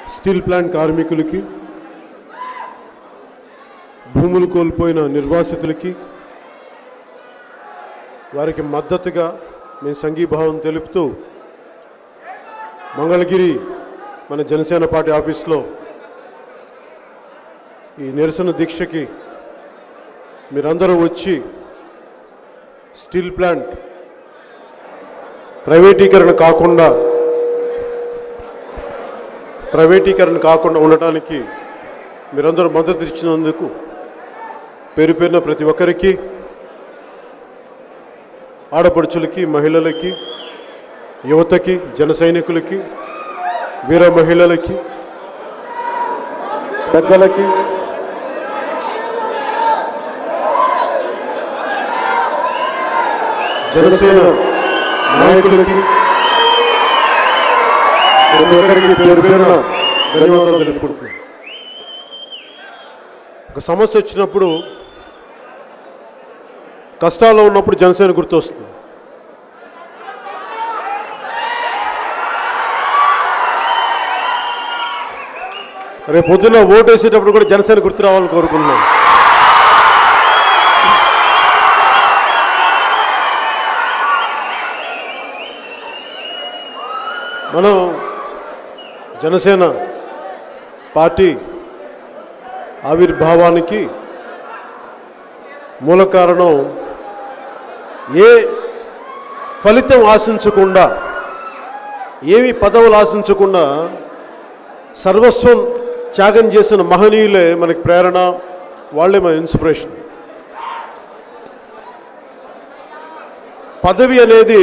Steel plant కార్మికులకి భూములు కోల్పోయిన నిర్వాసితులకి వారికి మద్దతుగా మేము సంఘీభావం తెలుపుతూ మంగళగిరి మన జనసేన పార్టీ ఆఫీస్లో ఈ నిరసన దీక్షకి మీరందరూ వచ్చి స్టీల్ ప్లాంట్ ప్రైవేటీకరణ కాకుండా ప్రైవేటీకరణ కాకుండా ఉండటానికి మీరందరూ మద్దతు ఇచ్చినందుకు పేరు పేరున ప్రతి ఒక్కరికి ఆడపడుచులకి మహిళలకి యువతకి జన సైనికులకి వీర మహిళలకి పెద్దలకి జనసేన నాయకులకి ప్రతి ఒక్కరికి పేరు పేరున ధన్యవాదాలు తెలుపుకుంటున్నాను ఒక సమస్య వచ్చినప్పుడు కష్టాల్లో ఉన్నప్పుడు జనసేన గుర్తొస్తుంది రేపు పొద్దున్న ఓటు వేసేటప్పుడు కూడా జనసేన గుర్తు రావాలని కోరుకుంటున్నాను మనం జనసేన పార్టీ ఆవిర్భావానికి మూల కారణం ఏ ఫలితం ఆశించకుండా ఏమి పదవులు ఆశించకుండా సర్వస్వం త్యాగం చేసిన మహనీయులే మనకి ప్రేరణ వాళ్ళే మన ఇన్స్పిరేషన్ పదవి అనేది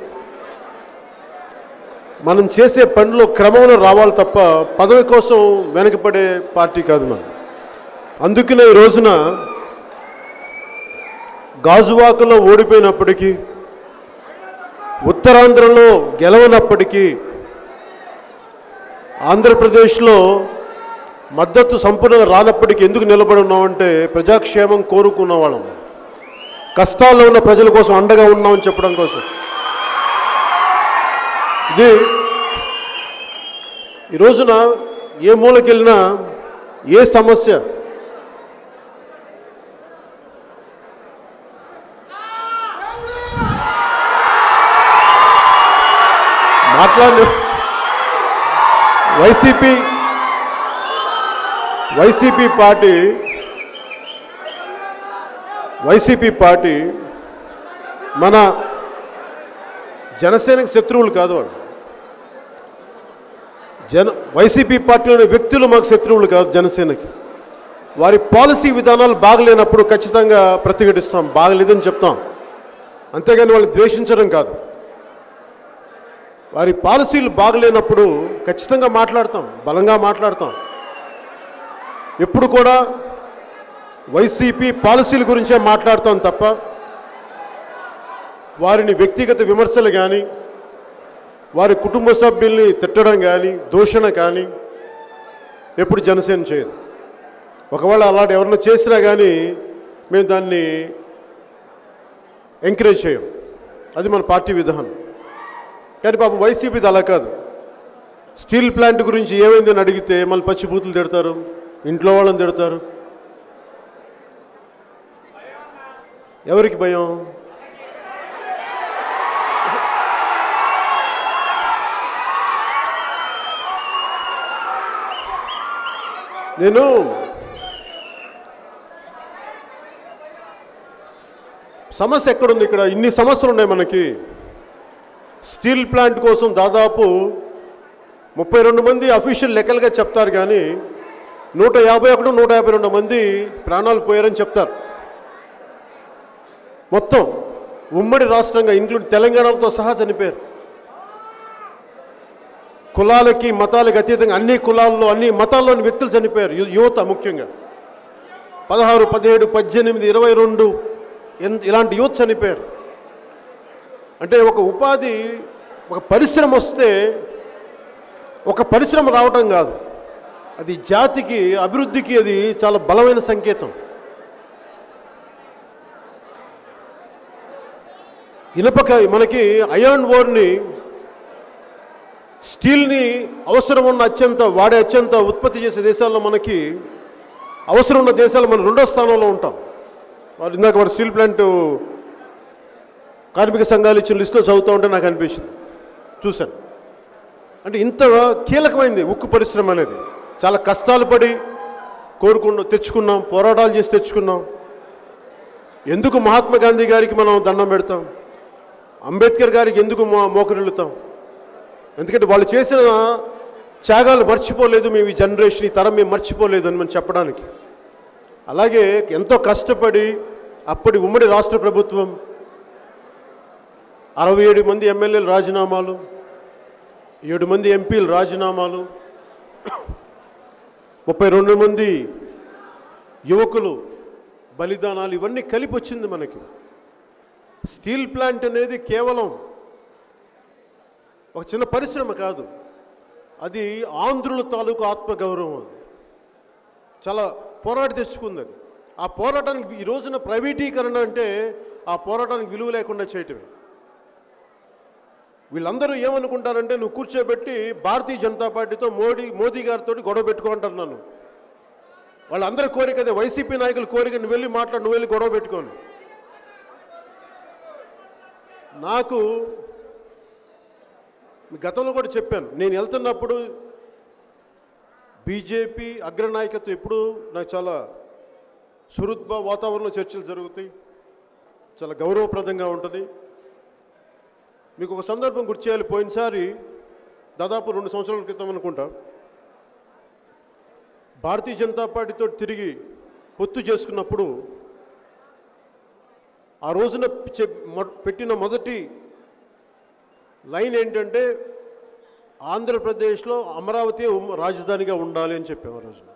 మనం చేసే పనిలో క్రమంలో రావాలి తప్ప పదవి కోసం వెనకపడే పార్టీ కాదు మనం అందుకనే ఈ రోజున గాజువాకలో ఓడిపోయినప్పటికీ ఉత్తరాంధ్రలో గెలవనప్పటికీ ఆంధ్రప్రదేశ్లో మద్దతు సంపూర్ణంగా రానప్పటికీ ఎందుకు నిలబడి ఉన్నామంటే ప్రజాక్షేమం కోరుకున్న వాళ్ళం కష్టాల్లో ఉన్న ప్రజల కోసం అండగా ఉన్నామని చెప్పడం కోసం ఇది ఈ రోజున ఏ మూలకెళ్ళినా ఏ సమస్య మాట్లాడి వైసీపీ వైసీపీ పార్టీ వైసీపీ పార్టీ మన జనసేనకి శత్రువులు కాదు వాళ్ళు జన వైసీపీ పార్టీలోని వ్యక్తులు మాకు శత్రువులు కాదు జనసేనకి వారి పాలసీ విధానాలు బాగలేనప్పుడు ఖచ్చితంగా ప్రతిఘటిస్తాం బాగలేదని చెప్తాం అంతేగాని వాళ్ళని ద్వేషించడం కాదు వారి పాలసీలు బాగలేనప్పుడు ఖచ్చితంగా మాట్లాడతాం బలంగా మాట్లాడతాం ఎప్పుడు కూడా వైసీపీ పాలసీల గురించే మాట్లాడతాం తప్ప వారిని వ్యక్తిగత విమర్శలు కానీ వారి కుటుంబ సభ్యుల్ని తిట్టడం కానీ దూషణ కానీ ఎప్పుడు జనసేన చేయదు ఒకవేళ అలాంటి ఎవరైనా చేసినా కానీ మేము దాన్ని ఎంకరేజ్ చేయం అది మన పార్టీ విధానం కానీ పాపం వైసీపీది అలా కాదు స్టీల్ ప్లాంట్ గురించి ఏమైందని అడిగితే మళ్ళీ పచ్చిబూతులు తిడతారు ఇంట్లో వాళ్ళని తిడతారు ఎవరికి భయం నేను సమస్య ఎక్కడుంది ఇక్కడ ఇన్ని సమస్యలు ఉన్నాయి మనకి స్టీల్ ప్లాంట్ కోసం దాదాపు ముప్పై రెండు మంది అఫీషియల్ లెక్కలుగా చెప్తారు కానీ నూట యాభై ఒకటి నూట యాభై రెండు మంది ప్రాణాలు పోయారని చెప్తారు మొత్తం ఉమ్మడి రాష్ట్రంగా ఇంక్లూడ్ తెలంగాణతో సహా చనిపోయారు కులాలకి మతాలకి అతీతంగా అన్ని కులాల్లో అన్ని మతాల్లోని వ్యక్తులు చనిపోయారు యు- యువత ముఖ్యంగా పదహారు పదిహేడు పద్దెనిమిది ఇరవై రెండు ఎన్- ఇలాంటి యువత చనిపోయారు అంటే ఒక ఉపాధి ఒక పరిశ్రమ వస్తే ఒక పరిశ్రమ రావటం కాదు అది జాతికి అభివృద్ధికి అది చాలా బలమైన సంకేతం ఇనపక మనకి అయాన్ ఓర్ని స్టీల్ని అవసరం ఉన్న అత్యంత వాడే అత్యంత ఉత్పత్తి చేసే దేశాల్లో మనకి అవసరం ఉన్న దేశాలు మనం రెండో స్థానంలో ఉంటాం వాళ్ళు ఇందాక వారు స్టీల్ ప్లాంట్ కార్మిక సంఘాలు ఇచ్చిన లిస్టులో చదువుతూ ఉంటే నాకు అనిపించింది చూశాను అంటే ఇంత కీలకమైంది ఉక్కు పరిశ్రమ అనేది చాలా కష్టాలు పడి కోరుకున్నాం తెచ్చుకున్నాం పోరాటాలు చేసి తెచ్చుకున్నాం ఎందుకు మహాత్మా గాంధీ గారికి మనం దండం పెడతాం అంబేద్కర్ గారికి ఎందుకు మో మోకరిల్లుతాం ఎందుకంటే వాళ్ళు చేసిన త్యాగాలు మర్చిపోలేదు మేము ఈ జనరేషన్ ఈ తరం మేము మర్చిపోలేదు అని మనం చెప్పడానికి అలాగే ఎంతో కష్టపడి అప్పటి ఉమ్మడి రాష్ట్ర ప్రభుత్వం అరవై ఏడు మంది ఎమ్మెల్యేలు రాజీనామాలు ఏడు మంది ఎంపీలు రాజీనామాలు ముప్పై రెండు మంది యువకులు బలిదానాలు ఇవన్నీ కలిపి వచ్చింది మనకి స్టీల్ ప్లాంట్ అనేది కేవలం ఒక చిన్న పరిశ్రమ కాదు అది ఆంధ్రుల తాలూకు ఆత్మగౌరవం అది చాలా పోరాటి తెచ్చుకుంది అది ఆ పోరాటానికి ఈ రోజున ప్రైవేటీకరణ అంటే ఆ పోరాటానికి విలువ లేకుండా చేయటమే వీళ్ళందరూ ఏమనుకుంటారంటే నువ్వు కూర్చోబెట్టి భారతీయ జనతా పార్టీతో మోడీ మోదీ గారితో గొడవ పెట్టుకుంటారు నన్ను వాళ్ళందరి కోరిక అదే వైసీపీ నాయకుల కోరిక నువ్వు వెళ్ళి మాట్లాడు నువ్వు వెళ్ళి గొడవ పెట్టుకోను నాకు మీ గతంలో కూడా చెప్పాను నేను వెళ్తున్నప్పుడు బీజేపీ అగ్రనాయకత్వం ఎప్పుడు నాకు చాలా సుహృద్భ వాతావరణంలో చర్చలు జరుగుతాయి చాలా గౌరవప్రదంగా ఉంటుంది మీకు ఒక సందర్భం గుర్తు చేయాలి పోయినసారి దాదాపు రెండు సంవత్సరాల క్రితం అనుకుంటా భారతీయ జనతా పార్టీతో తిరిగి పొత్తు చేసుకున్నప్పుడు ఆ రోజున చె- మొ- పెట్టిన మొదటి లైన్ ఏంటంటే ఆంధ్రప్రదేశ్లో అమరావతి ఉమ్మ- రాజధానిగా ఉండాలి అని చెప్పాము ఆ రోజున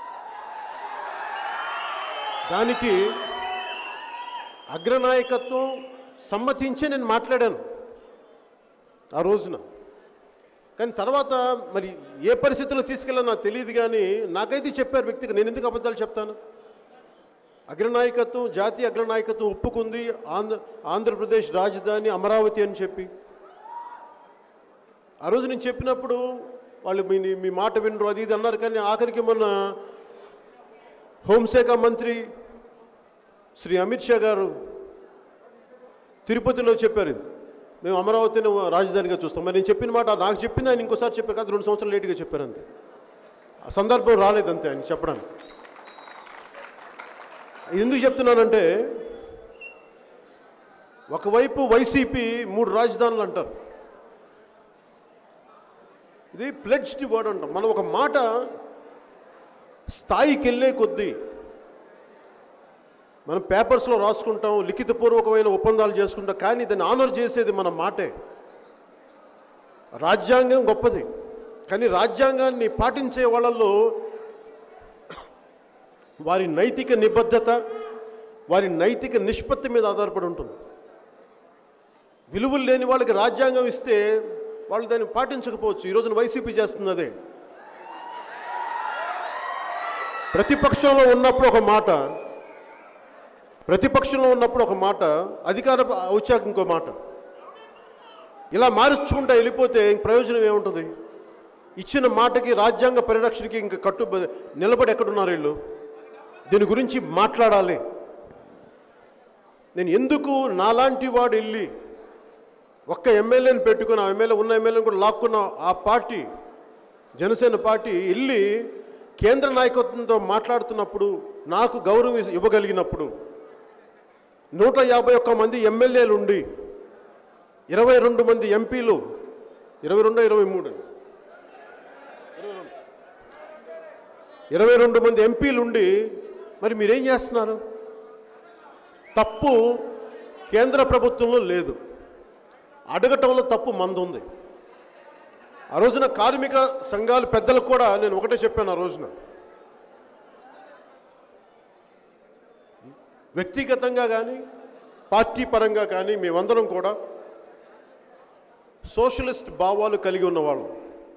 దానికి అగ్రనాయకత్వం సమ్మతించే నేను మాట్లాడాను ఆ రోజున కానీ తర్వాత మరి ఏ పరిస్థితుల్లో తీసుకెళ్ళాలో నాకు తెలియదు కానీ నాకైతే చెప్పారు వ్యక్తిగా నేను ఎందుకు అబద్ధాలు చెప్తాను అగ్రనాయకత్వం జాతీయ అగ్రనాయకత్వం ఒప్పుకుంది ఆంధ్ర ఆంధ్రప్రదేశ్ రాజధాని అమరావతి అని చెప్పి ఆ రోజు నేను చెప్పినప్పుడు వాళ్ళు మీ మీ మాట వినరు అది ఇది అన్నారు కానీ ఆఖరికి మొన్న హోంశాఖ మంత్రి శ్రీ అమిత్ షా గారు తిరుపతిలో చెప్పారు ఇది మేము అమరావతిని రాజధానిగా చూస్తాం మరి నేను చెప్పిన మాట నాకు చెప్పింది ఆయన ఇంకోసారి చెప్పారు కాదు రెండు సంవత్సరాలు లేటుగా చెప్పారు అంతే ఆ సందర్భం రాలేదంతే ఆయన చెప్పడానికి ఎందుకు చెప్తున్నానంటే ఒకవైపు వైసీపీ మూడు రాజధానులు అంటారు ఇది ప్లెడ్జ్డ్ వర్డ్ అంటాం మనం ఒక మాట స్థాయికి వెళ్ళే కొద్దీ మనం పేపర్స్లో రాసుకుంటాం లిఖితపూర్వకమైన ఒప్పందాలు చేసుకుంటాం కానీ దాన్ని ఆనర్ చేసేది మన మాటే రాజ్యాంగం గొప్పది కానీ రాజ్యాంగాన్ని పాటించే వాళ్ళల్లో వారి నైతిక నిబద్ధత వారి నైతిక నిష్పత్తి మీద ఆధారపడి ఉంటుంది విలువలు లేని వాళ్ళకి రాజ్యాంగం ఇస్తే వాళ్ళు దాన్ని పాటించకపోవచ్చు ఈ రోజున వైసీపీ చేస్తుంది అదే ప్రతిపక్షంలో ఉన్నప్పుడు ఒక మాట ప్రతిపక్షంలో ఉన్నప్పుడు ఒక మాట అధికార వచ్చాక ఇంకో మాట ఇలా మార్చుకుంటా వెళ్ళిపోతే ఇంక ప్రయోజనం ఏముంటుంది ఇచ్చిన మాటకి రాజ్యాంగ పరిరక్షణకి ఇంకా కట్టు నిలబడి ఎక్కడున్నారు వీళ్ళు దీని గురించి మాట్లాడాలి నేను ఎందుకు నాలాంటి వాడు వెళ్ళి ఒక్క ఎమ్మెల్యేని పెట్టుకుని ఆ ఎమ్మెల్యే ఉన్న ఎమ్మెల్యేని కూడా లాక్కున్న ఆ పార్టీ జనసేన పార్టీ వెళ్ళి కేంద్ర నాయకత్వంతో మాట్లాడుతున్నప్పుడు నాకు గౌరవం ఇవ్వగలిగినప్పుడు నూట యాభై ఒక్క మంది ఎమ్మెల్యేలు ఉండి ఇరవై రెండు మంది ఎంపీలు ఇరవై రెండు ఇరవై మూడు ఇరవై రెండు మంది ఎంపీలు ఉండి మరి మీరేం చేస్తున్నారు తప్పు కేంద్ర ప్రభుత్వంలో లేదు అడగటంలో తప్పు మంది ఉంది ఆ రోజున కార్మిక సంఘాల పెద్దలకు కూడా నేను ఒకటే చెప్పాను ఆ రోజున వ్యక్తిగతంగా కానీ పార్టీ పరంగా కానీ మేమందరం కూడా సోషలిస్ట్ భావాలు కలిగి ఉన్నవాళ్ళం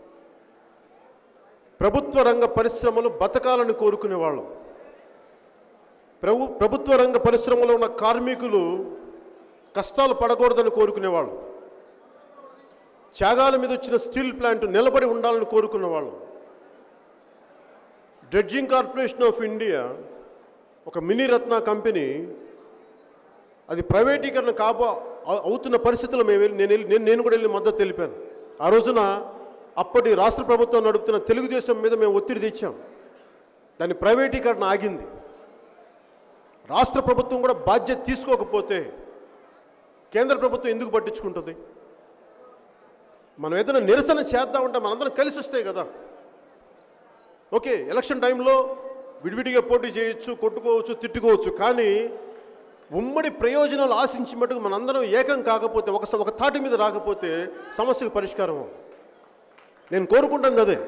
ప్రభుత్వ రంగ పరిశ్రమలు బతకాలని కోరుకునేవాళ్ళం ప్రభు ప్రభుత్వ రంగ పరిశ్రమలో ఉన్న కార్మికులు కష్టాలు పడకూడదని కోరుకునేవాళ్ళం త్యాగాల మీద వచ్చిన స్టీల్ ప్లాంట్ నిలబడి ఉండాలని కోరుకున్న వాళ్ళు డ్రెడ్జింగ్ కార్పొరేషన్ ఆఫ్ ఇండియా ఒక మినీ రత్న కంపెనీ అది ప్రైవేటీకరణ కాబో అవు- అవుతున్న పరిస్థితుల్లో మేము వెళ్ళి నేను వెళ్ళి నేను నేను కూడా వెళ్ళి మద్దతు తెలిపాను ఆ రోజున అప్పటి రాష్ట్ర ప్రభుత్వం నడుపుతున్న తెలుగుదేశం మీద మేము ఒత్తిడి తెచ్చాం దాని ప్రైవేటీకరణ ఆగింది రాష్ట్ర ప్రభుత్వం కూడా బాధ్యత తీసుకోకపోతే కేంద్ర ప్రభుత్వం ఎందుకు పట్టించుకుంటుంది మనం ఏదైనా నిరసన చేద్దామంటే మనందరం కలిసి వస్తాయి కదా ఓకే ఎలక్షన్ టైంలో విడివిడిగా పోటీ చేయొచ్చు కొట్టుకోవచ్చు తిట్టుకోవచ్చు కానీ ఉమ్మడి ప్రయోజనాలు ఆశించి మటుకు మనందరం ఏకం కాకపోతే ఒక ఒక తాటి మీద రాకపోతే సమస్యకు పరిష్కారం అవ్వదు. నేను కోరుకుంటాను అదే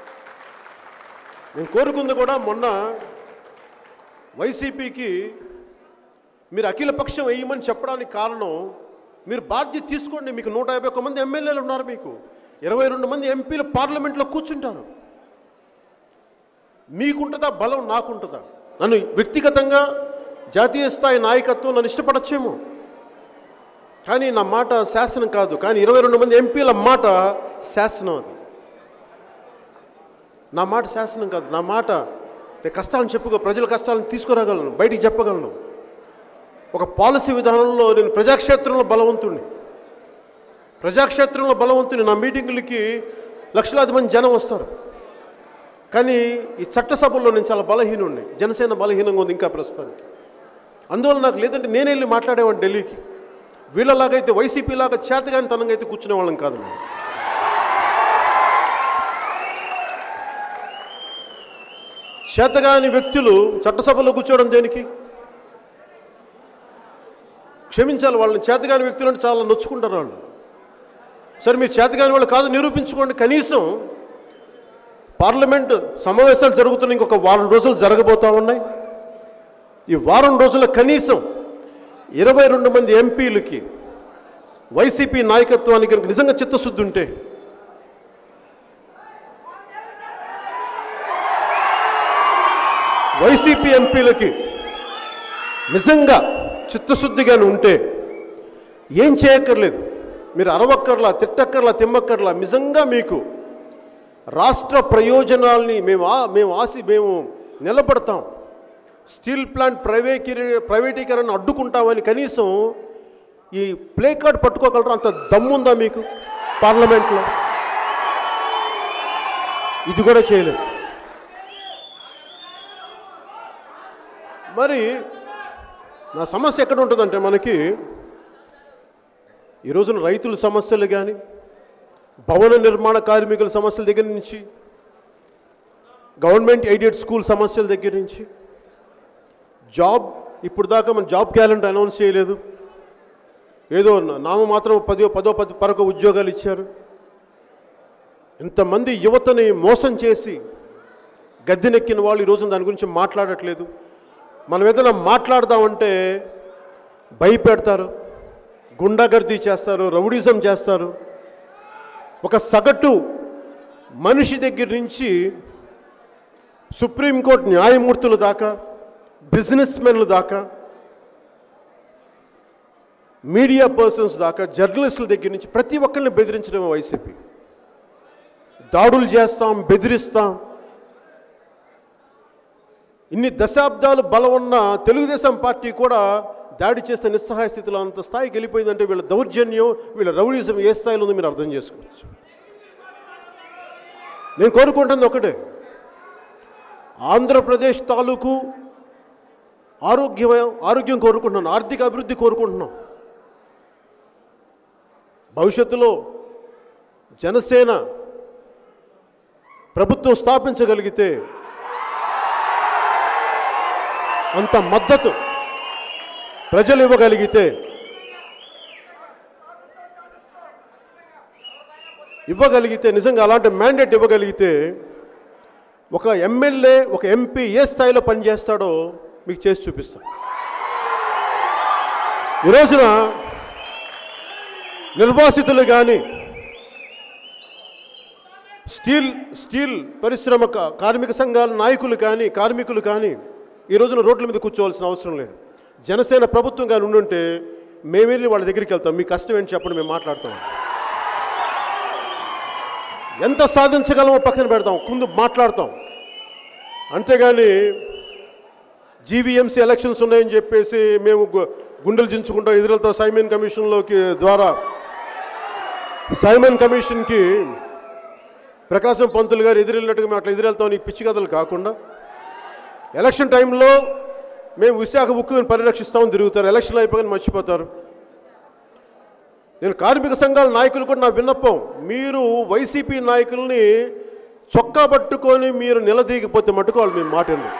నేను కోరుకుంది కూడా మొన్న వైసీపీకి మీరు అఖిల పక్షం వేయమని చెప్పడానికి కారణం మీరు బాధ్యత తీసుకోండి మీకు నూట యాభై ఒక్క మంది ఎమ్మెల్యేలు ఉన్నారు మీకు ఇరవై రెండు మంది ఎంపీలు పార్లమెంట్లో కూర్చుంటారు మీకుంటుందా బలం నాకుంటుందా నన్ను వ్యక్తిగతంగా జాతీయ స్థాయి నాయకత్వం నన్ను ఇష్టపడచ్చేమో కానీ నా మాట శాసనం కాదు కానీ ఇరవై రెండు మంది ఎంపీల మాట శాసనం అది నా మాట శాసనం కాదు నా మాట నేను కష్టాలను చెప్పుకో ప్రజల కష్టాలను తీసుకురాగలను బయటికి చెప్పగలను ఒక పాలసీ విధానంలో నేను ప్రజాక్షేత్రంలో బలవంతుణ్ణి ప్రజాక్షేత్రంలో బలవంతుని నా మీటింగులకి లక్షలాది మంది జనం వస్తారు కానీ ఈ చట్టసభల్లో నేను చాలా బలహీనుండి జనసేన బలహీనంగా ఉంది ఇంకా ప్రస్తుతానికి అందువల్ల నాకు లేదంటే నేనే వెళ్ళి మాట్లాడేవాడిని ఢిల్లీకి వీళ్ళలాగైతే వైసీపీ లాగా చేతగాని తనంగా అయితే కూర్చునే వాళ్ళం కాదు మేము చేతగాని వ్యక్తులు చట్టసభలో కూర్చోవడం దేనికి క్షమించాలి వాళ్ళని చేతగాని వ్యక్తులు అంటే చాలా నొచ్చుకుంటారు వాళ్ళు సరే మీరు చేతగాని వాళ్ళు కాదు నిరూపించుకోండి కనీసం పార్లమెంట్ సమావేశాలు జరుగుతున్న ఇంకొక వారం రోజులు జరగబోతా ఉన్నాయి ఈ వారం రోజుల కనీసం ఇరవై రెండు మంది ఎంపీలకి వైసీపీ నాయకత్వానికి కనుక నిజంగా చిత్తశుద్ధి ఉంటే వైసీపీ ఎంపీలకి నిజంగా చిత్తశుద్ధిగాని ఉంటే ఏం చేయక్కర్లేదు మీరు అరవక్కర్లా తిట్టక్కర్లా తిమ్మక్కర్లా నిజంగా మీకు రాష్ట్ర ప్రయోజనాల్ని మేము ఆ- మేము ఆసి మేము నిలబడతాం స్టీల్ ప్లాంట్ ప్రైవేకీ ప్రైవేటీకరణ అడ్డుకుంటామని కనీసం ఈ ప్లే కార్డ్ పట్టుకోగలరా అంత దమ్ముందా మీకు పార్లమెంట్లో ఇది కూడా చేయలేదు మరి నా సమస్య ఎక్కడ ఉంటుందంటే మనకి ఈ రోజున రైతుల సమస్యలు కానీ భవన నిర్మాణ కార్మికుల సమస్యల దగ్గర నుంచి గవర్నమెంట్ ఎయిడెడ్ స్కూల్ సమస్యల దగ్గర నుంచి జాబ్ ఇప్పుడు దాకా మన జాబ్ క్యాలెండర్ అనౌన్స్ చేయలేదు ఏదో నామ మాత్రం పదో పదో పది పరక ఉద్యోగాలు ఇచ్చారు ఇంతమంది యువతని మోసం చేసి గద్దెనెక్కిన వాళ్ళు ఈ రోజున దాని గురించి మాట్లాడట్లేదు మనం ఏదైనా మాట్లాడదామంటే భయపెడతారు గుండాగర్దీ చేస్తారు రౌడీజం చేస్తారు ఒక సగటు మనిషి దగ్గర నుంచి సుప్రీంకోర్టు న్యాయమూర్తుల దాకా బిజినెస్ మెన్ల దాకా మీడియా పర్సన్స్ దాకా జర్నలిస్టుల దగ్గర నుంచి ప్రతి ఒక్కరిని బెదిరించడమే వైసీపీ దాడులు చేస్తాం బెదిరిస్తాం ఇన్ని దశాబ్దాలు బలం ఉన్న తెలుగుదేశం పార్టీ కూడా దాడి చేస్తే నిస్సహాయ స్థితిలో అంత స్థాయికి వెళ్ళిపోయిందంటే వీళ్ళ దౌర్జన్యం వీళ్ళ రౌడీజం ఏ స్థాయిలో ఉందో మీరు అర్థం చేసుకోవచ్చు నేను కోరుకుంటుంది ఒకటే ఆంధ్రప్రదేశ్ తాలూకు ఆరోగ్యం ఆరోగ్యం కోరుకుంటున్నాను ఆర్థిక అభివృద్ధి కోరుకుంటున్నాం భవిష్యత్తులో జనసేన ప్రభుత్వం స్థాపించగలిగితే అంత మద్దతు ప్రజలు ఇవ్వగలిగితే ఇవ్వగలిగితే నిజంగా అలాంటి మ్యాండేట్ ఇవ్వగలిగితే ఒక ఎమ్మెల్యే ఒక ఎంపీ ఏ స్థాయిలో పనిచేస్తాడో మీకు చేసి చూపిస్తాం ఈ రోజున నిర్వాసితులు కానీ స్టీల్ స్టీల్ పరిశ్రమ కా- కార్మిక సంఘాల నాయకులు కానీ కార్మికులు కానీ ఈ రోజున రోడ్ల మీద కూర్చోవాల్సిన అవసరం లేదు జనసేన ప్రభుత్వం కానీ ఉండుంటే మేము వెళ్ళి వాళ్ళ దగ్గరికి వెళ్తాం మీ కష్టం ఏంటి చెప్పండి మేము మాట్లాడతాం ఎంత సాధించగలమో పక్కన పెడతాం ముందు మాట్లాడతాం అంతేగాని జీవీఎంసీ ఎలక్షన్స్ ఉన్నాయని చెప్పేసి మేము గు- గుండెలు చించుకుంటాం ఎదురెళ్తాం సైమన్ కమిషన్లోకి ద్వారా సైమన్ కమిషన్కి ప్రకాశం పంతులు గారు ఎదురెళ్ళినట్టుగా మేము అట్లా ఎదురెళ్తాం ఈ పిచ్చి కథలు కాకుండా ఎలక్షన్ టైంలో మేము విశాఖ ఉక్కుని పరిరక్షిస్తామని తిరుగుతారు ఎలక్షన్లు అయిపోగానే మర్చిపోతారు నేను కార్మిక సంఘాల నాయకులు కూడా నా విన్నపం మీరు వైసీపీ నాయకుల్ని చొక్కా పట్టుకొని మీరు నిలదీయకపోతే మట్టుకు వాళ్ళు మేము మాట వినరు.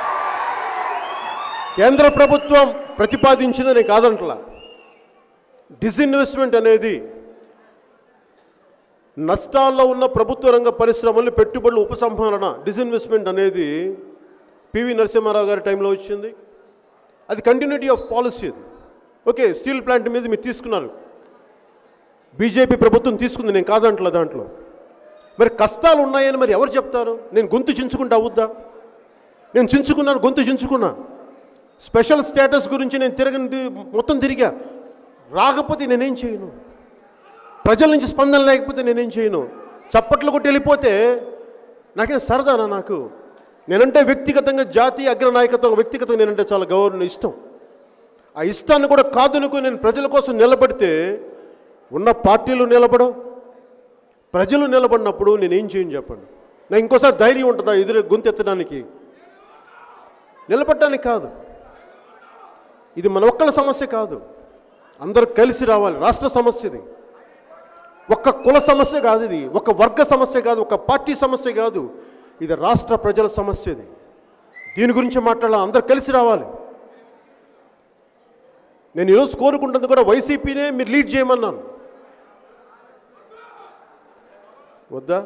కేంద్ర ప్రభుత్వం ప్రతిపాదించిందని కాదంటలా డిస్ఇన్వెస్ట్మెంట్ అనేది నష్టాల్లో ఉన్న ప్రభుత్వ రంగ పరిశ్రమల్ని పెట్టుబడుల ఉపసంహరణ డిస్ఇన్వెస్ట్మెంట్ అనేది పివి నరసింహారావు గారి టైంలో వచ్చింది అది కంటిన్యూటీ ఆఫ్ పాలసీ అది ఓకే స్టీల్ ప్లాంట్ మీద మీరు తీసుకున్నారు బీజేపీ ప్రభుత్వం తీసుకుంది నేను కాదంటలా దాంట్లో మరి కష్టాలు ఉన్నాయని మరి ఎవరు చెప్తారు నేను గొంతు చించుకుంటా అవుద్దా నేను చించుకున్నాను గొంతు చించుకున్నా స్పెషల్ స్టేటస్ గురించి నేను తిరగని మొత్తం తిరిగా రాకపోతే నేనేం చేయను ప్రజల నుంచి స్పందన లేకపోతే నేనేం చేయను చప్పట్లు కొట్టి వెళ్ళిపోతే నాకేం సరదానా నాకు నేనంటే వ్యక్తిగతంగా జాతీయ అగ్రనాయకత్వం వ్యక్తిగతంగా నేనంటే చాలా గౌరవం ఇష్టం ఆ ఇష్టాన్ని కూడా కాదనుకుని నేను ప్రజల కోసం నిలబడితే ఉన్న పార్టీలు నిలబడవు ప్రజలు నిలబడినప్పుడు నేనేం చేయను చెప్పండి నా ఇంకోసారి ధైర్యం ఉంటుందా ఎదురు గొంతెత్తడానికి నిలబడటానికి కాదు ఇది మన ఒక్కళ్ళ సమస్య కాదు అందరూ కలిసి రావాలి రాష్ట్ర సమస్య ఇది ఒక్క కుల సమస్య కాదు ఇది ఒక వర్గ సమస్య కాదు ఒక పార్టీ సమస్య కాదు ఇది రాష్ట్ర ప్రజల సమస్య ఇది దీని గురించి మాట్లాడాలి అందరు కలిసి రావాలి నేను ఈరోజు కోరుకుంటుంది కూడా వైసీపీనే మీరు లీడ్ చేయమన్నాను వద్దా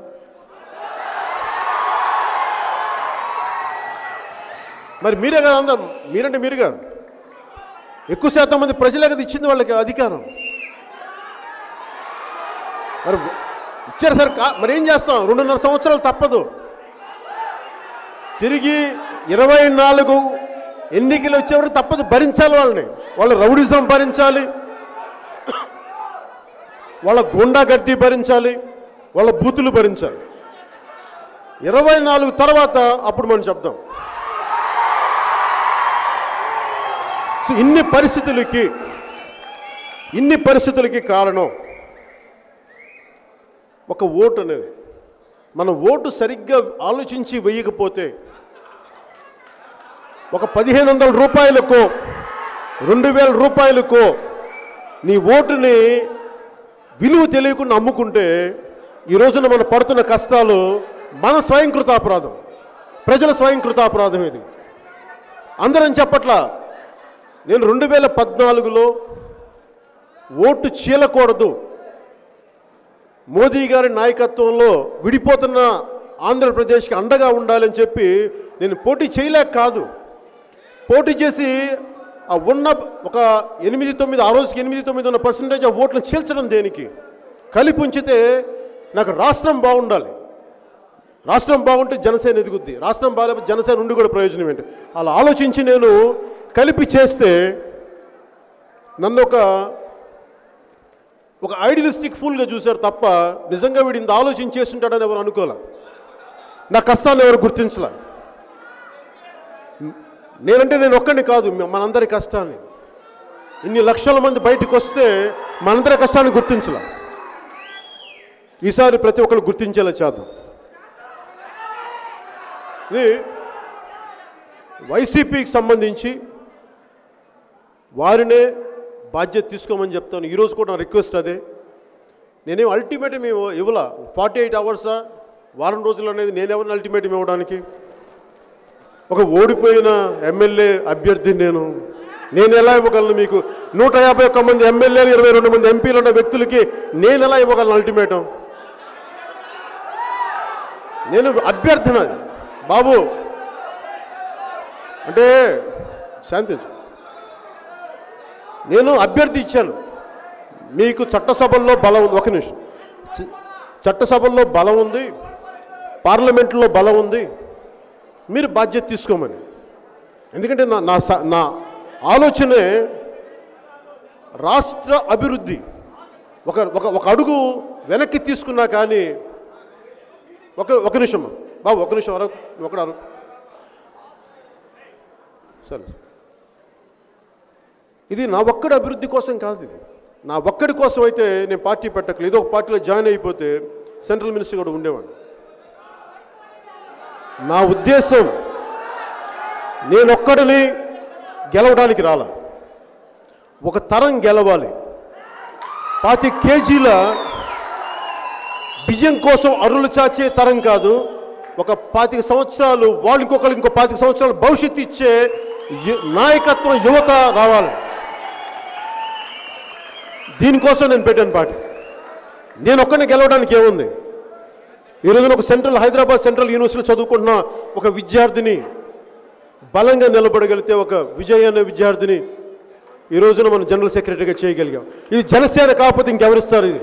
మరి మీరే కదా అందరు మీరంటే మీరు కాదు ఎక్కువ శాతం మంది ప్రజలే కదా ఇచ్చింది వాళ్ళకి అధికారం మరి ఇచ్చారు సార్ కా మరి ఏం చేస్తాం రెండున్నర సంవత్సరాలు తప్పదు తిరిగి ఇరవై నాలుగు ఎన్నికలు వచ్చేవరకు తప్పదు భరించాలి వాళ్ళని వాళ్ళ రౌడిజం భరించాలి వాళ్ళ గుండాగర్దీ భరించాలి వాళ్ళ బూతులు భరించాలి ఇరవై నాలుగు తర్వాత అప్పుడు మనం చెప్దాం సో ఇన్ని పరిస్థితులకి ఇన్ని పరిస్థితులకి కారణం ఒక ఓటు అనేది మన ఓటు సరిగ్గా ఆలోచించి వేయకపోతే ఒక పదిహేను వందల రూపాయలకో రెండు వేల రూపాయలకో నీ ఓటుని విలువ తెలియకుండా అమ్ముకుంటే ఈ రోజున మనం పడుతున్న కష్టాలు మన స్వయంకృతాపరాధం ప్రజల స్వయంకృతాపరాధం ఇది అందరం చెప్పట్లా నేను రెండు వేల పద్నాలుగులో ఓటు చీలకూడదు మోదీ గారి నాయకత్వంలో విడిపోతున్న ఆంధ్రప్రదేశ్కి అండగా ఉండాలని చెప్పి నేను పోటీ చేయలేక కాదు పోటీ చేసి ఆ ఉన్న ఒక ఎనిమిది తొమ్మిది ఆ రోజుకి ఎనిమిది తొమ్మిది ఉన్న పర్సంటేజ్ ఆ ఓట్లను చీల్చడం దేనికి కలిపి ఉంచితే నాకు రాష్ట్రం బాగుండాలి రాష్ట్రం బాగుంటే జనసేన ఎదుగుద్ది రాష్ట్రం బాగాలేకపోతే జనసేన ఉండి కూడా ప్రయోజనం ఏంటి అలా ఆలోచించి నేను కలిపి చేస్తే నన్ను ఒక ఒక ఐడియలిస్టిక్ ఫుల్గా చూశారు తప్ప నిజంగా వీడు ఇంత ఆలోచన చేస్తుంటాడని ఎవరు అనుకోలే నా కష్టాన్ని ఎవరు గుర్తించలే నేనంటే నేను ఒక్కడిని కాదు మనందరి కష్టాన్ని ఇన్ని లక్షల మంది బయటకు వస్తే మనందరి కష్టాన్ని గుర్తించలే ఈసారి ప్రతి ఒక్కరు గుర్తించేలా చేద్దాం ఇది వైసీపీకి సంబంధించి వారినే బాధ్యత తీసుకోమని చెప్తాను ఈరోజు కూడా నా రిక్వెస్ట్ అదే నేనేం అల్టిమేటం మేము ఇవ్వాల ఫార్టీ ఎయిట్ అవర్సా వారం రోజులు అనేది నేనెవరిని అల్టిమేటం ఇవ్వడానికి ఒక ఓడిపోయిన ఎమ్మెల్యే అభ్యర్థి నేను నేను ఎలా ఇవ్వగలను మీకు నూట యాభై ఒక్క మంది ఎమ్మెల్యేలు ఇరవై రెండు మంది ఎంపీలు ఉన్న వ్యక్తులకి నేను ఎలా ఇవ్వగలను అల్టిమేటం నేను అభ్యర్థన బాబు అంటే శాంతించు నేను అభ్యర్థి ఇచ్చాను మీకు చట్టసభల్లో బలం ఉంది ఒక నిమిషం చ- చట్టసభల్లో బలం ఉంది పార్లమెంట్లో బలం ఉంది మీరు బాధ్యత తీసుకోమని ఎందుకంటే నా నా స- నా ఆలోచనే రాష్ట్ర అభివృద్ధి ఒక ఒక ఒక అడుగు వెనక్కి తీసుకున్నా కానీ ఒక ఒక నిమిషం బాబు ఒక నిమిషం అరవకు ఒకడు అరవకు సరే ఇది నా ఒక్కడి అభివృద్ధి కోసం కాదు ఇది నా ఒక్కడి కోసం అయితే నేను పార్టీ పెట్టకలేదు ఏదో ఒక పార్టీలో జాయిన్ అయిపోతే సెంట్రల్ మినిస్టర్ కూడా ఉండేవాడిని నా ఉద్దేశం నేనొక్కడిని గెలవడానికి రాలా ఒక తరం గెలవాలి పాతి కేజీల బియ్యం కోసం అరులు చాచే తరం కాదు ఒక పాతిక సంవత్సరాలు వాళ్ళు ఇంకొకరికి ఇంకో పాతిక సంవత్సరాలు భవిష్యత్తు ఇచ్చే యు- నాయకత్వం యువత రావాలి దీనికోసం నేను పెట్టాను పార్టీ నేను ఒక్కడిని గెలవడానికి ఏముంది ఈ రోజున ఒక సెంట్రల్ హైదరాబాద్ సెంట్రల్ యూనివర్సిటీలో చదువుకుంటున్న ఒక విద్యార్థిని బలంగా నిలబడగలిగితే ఒక విజయ్ అనే విద్యార్థిని ఈ రోజున మనం జనరల్ సెక్రటరీగా చేయగలిగాం ఇది జనసేన కాకపోతే ఇంకెవరిస్తారు ఇది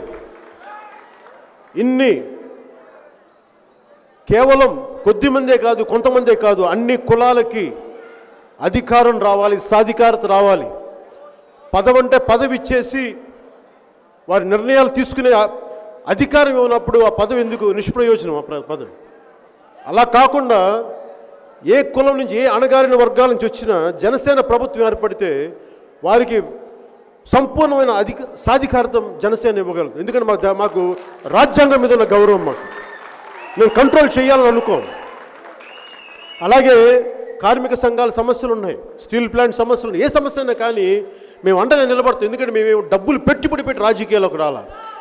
ఇన్ని కేవలం కొద్ది మందే కాదు కొంతమందే కాదు అన్ని కులాలకి అధికారం రావాలి సాధికారత రావాలి పదవంటే పదవి ఇచ్చేసి వారి నిర్ణయాలు తీసుకునే ఆ- అధికారం ఇవ్వనప్పుడు ఆ పదవి ఎందుకు నిష్ప్రయోజనం ఆ ప్ర- పదవి అలా కాకుండా ఏ కులం నుంచి ఏ అణగారిన వర్గాల నుంచి వచ్చినా జనసేన ప్రభుత్వం ఏర్పడితే వారికి సంపూర్ణమైన అధిక సాధికారత జనసేన ఇవ్వగలదు ఎందుకంటే మాకు దా- మాకు రాజ్యాంగం మీద ఉన్న గౌరవం మాకు మేము కంట్రోల్ చేయాలని అనుకోం అలాగే కార్మిక సంఘాల సమస్యలు ఉన్నాయి స్టీల్ ప్లాంట్ సమస్యలు ఉన్నాయి ఏ సమస్య అయినా కానీ మేము అండగా నిలబడతాం ఎందుకంటే మేము డబ్బులు పెట్టుబడి పెట్టి రాజకీయాల్లోకి రాలా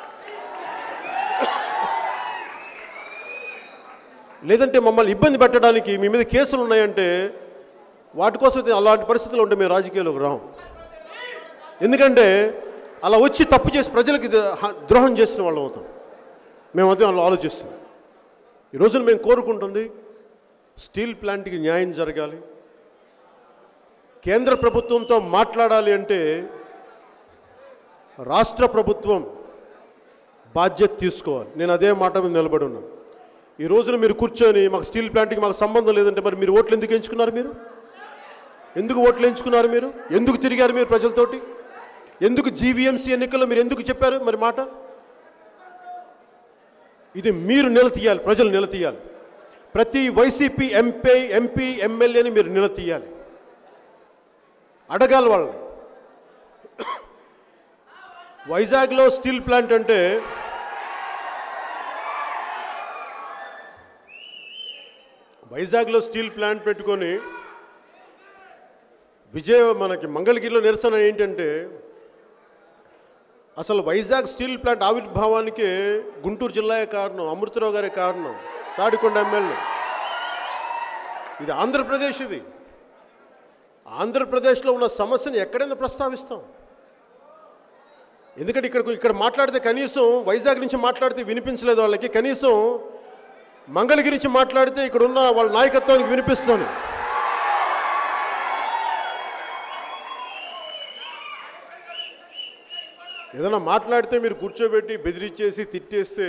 లేదంటే మమ్మల్ని ఇబ్బంది పెట్టడానికి మీ మీద కేసులు ఉన్నాయంటే వాటి కోసం అయితే అలాంటి పరిస్థితులు ఉంటే మేము రాజకీయాల్లోకి రాం ఎందుకంటే అలా వచ్చి తప్పు చేసి ప్రజలకి ఇది హ- ద్రోహం చేసిన వాళ్ళం అవుతాం మేము అదే అలా ఆలోచిస్తాం ఈ రోజున మేము కోరుకుంటుంది స్టీల్ ప్లాంట్కి న్యాయం జరగాలి కేంద్ర ప్రభుత్వంతో మాట్లాడాలి అంటే రాష్ట్ర ప్రభుత్వం బాధ్యత తీసుకోవాలి నేను అదే మాట మీద నిలబడి ఉన్నాను ఈ రోజున మీరు కూర్చొని మాకు స్టీల్ ప్లాంట్కి మాకు సంబంధం లేదంటే మరి మీరు ఓట్లు ఎందుకు ఎంచుకున్నారు మీరు ఎందుకు ఓట్లు ఎంచుకున్నారు మీరు ఎందుకు తిరిగారు మీరు ప్రజలతోటి ఎందుకు జీవీఎంసీ ఎన్నికల్లో మీరు ఎందుకు చెప్పారు మరి మాట ఇది మీరు నిలతీయాలి ప్రజలు నిలతీయాలి ప్రతి వైసీపీ ఎంపీ ఎంపీ ఎమ్మెల్యేని మీరు నిలతీయాలి అడగాలి వాళ్ళని వైజాగ్లో స్టీల్ ప్లాంట్ అంటే వైజాగ్లో స్టీల్ ప్లాంట్ పెట్టుకొని విజయ మనకి మంగళగిరిలో నిరసన ఏంటంటే అసలు వైజాగ్ స్టీల్ ప్లాంట్ ఆవిర్భావానికి గుంటూరు జిల్లాయే కారణం అమృతరావు గారే కారణం తాడికొండ ఎమ్మెల్యే ఇది ఆంధ్రప్రదేశ్ ఇది ఆంధ్రప్రదేశ్లో ఉన్న సమస్యను ఎక్కడైనా ప్రస్తావిస్తాం ఎందుకంటే ఇక్కడ ఇక్కడ మాట్లాడితే కనీసం వైజాగ్ నుంచి మాట్లాడితే వినిపించలేదు వాళ్ళకి కనీసం మంగళగిరి నుంచి మాట్లాడితే ఇక్కడ ఉన్న వాళ్ళ నాయకత్వానికి వినిపిస్తాను ఏదైనా మాట్లాడితే మీరు కూర్చోబెట్టి బెదిరించేసి తిట్టేస్తే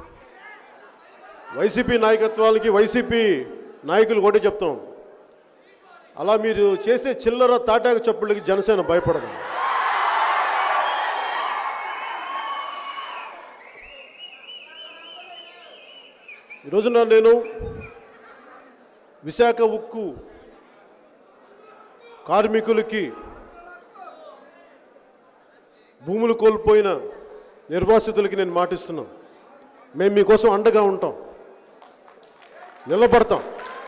వైసీపీ నాయకత్వాలకి వైసీపీ నాయకులు ఒకటి చెప్తాం అలా మీరు చేసే చిల్లర తాటాకు చప్పుళ్ళకి జనసేన భయపడదు ఈరోజున నేను విశాఖ ఉక్కు కార్మికులకి భూములు కోల్పోయిన నిర్వాసితులకి నేను మాటిస్తున్నాం మేము మీకోసం అండగా ఉంటాం నిలబడతాం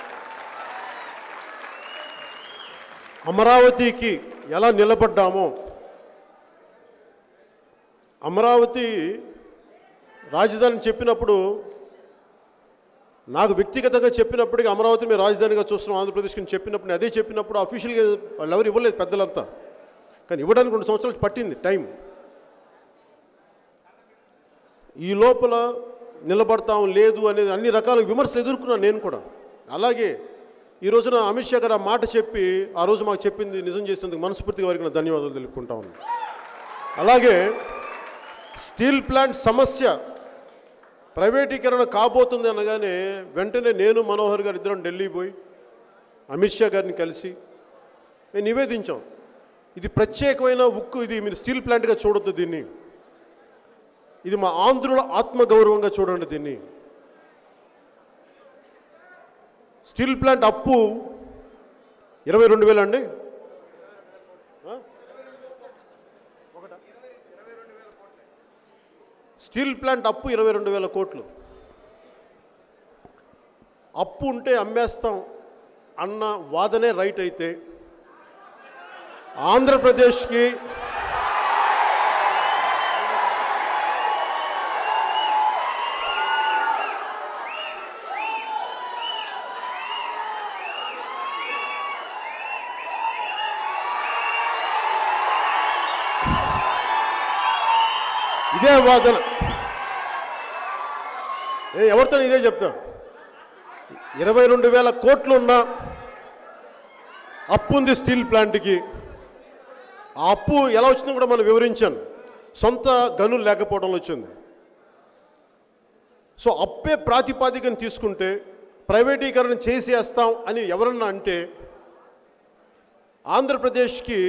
అమరావతికి ఎలా నిలబడ్డామో అమరావతి రాజధాని చెప్పినప్పుడు నాకు వ్యక్తిగతంగా చెప్పినప్పటికీ అమరావతి మేము రాజధానిగా చూస్తున్నాం ఆంధ్రప్రదేశ్కి అని చెప్పినప్పుడు నేను అదే చెప్పినప్పుడు అఫీషియల్గా వాళ్ళు ఎవరు ఇవ్వలేదు పెద్దలంతా కానీ ఇవ్వడానికి రెండు సంవత్సరాలు పట్టింది టైం ఈ లోపల నిలబడతాం లేదు అనేది అన్ని రకాల విమర్శలు ఎదుర్కొన్నాను నేను కూడా అలాగే ఈ రోజున అమిత్ షా గారు ఆ మాట చెప్పి ఆ రోజు మాకు చెప్పింది నిజం చేసినందుకు మనస్ఫూర్తిగా వారికి నా ధన్యవాదాలు తెలుపుకుంటా ఉన్నాను అలాగే స్టీల్ ప్లాంట్ సమస్య ప్రైవేటీకరణ కాబోతుంది అనగానే వెంటనే నేను మనోహర్ గారు ఇద్దరం ఢిల్లీ పోయి అమిత్ షా గారిని కలిసి మేము నివేదించాం ఇది ప్రత్యేకమైన ఉక్కు ఇది మీరు స్టీల్ ప్లాంట్గా చూడొద్దు దీన్ని ఇది మా ఆంధ్రుల ఆత్మగౌరవంగా చూడండి దీన్ని స్టీల్ ప్లాంట్ అప్పు ఇరవై రెండు వేలు అండి ఆ? ఒకటా? స్టీల్ ప్లాంట్ అప్పు ఇరవై రెండు వేల కోట్లు అప్పు ఉంటే అమ్మేస్తాం అన్న వాదనే రైట్ అయితే ఆంధ్రప్రదేశ్కి ఇదే వాదన ఏ ఎవరితో ఇదే చెప్తాం ఇరవై రెండు వేల కోట్లు ఉన్న అప్పు ఉంది స్టీల్ ప్లాంట్కి ఆ అప్పు ఎలా వచ్చిందో కూడా మనం వివరించాను సొంత గనులు లేకపోవడంలో వచ్చింది సో అప్పే ప్రాతిపాదికను తీసుకుంటే ప్రైవేటీకరణ చేసేస్తాం అని ఎవరన్నా అంటే ఆంధ్రప్రదేశ్కి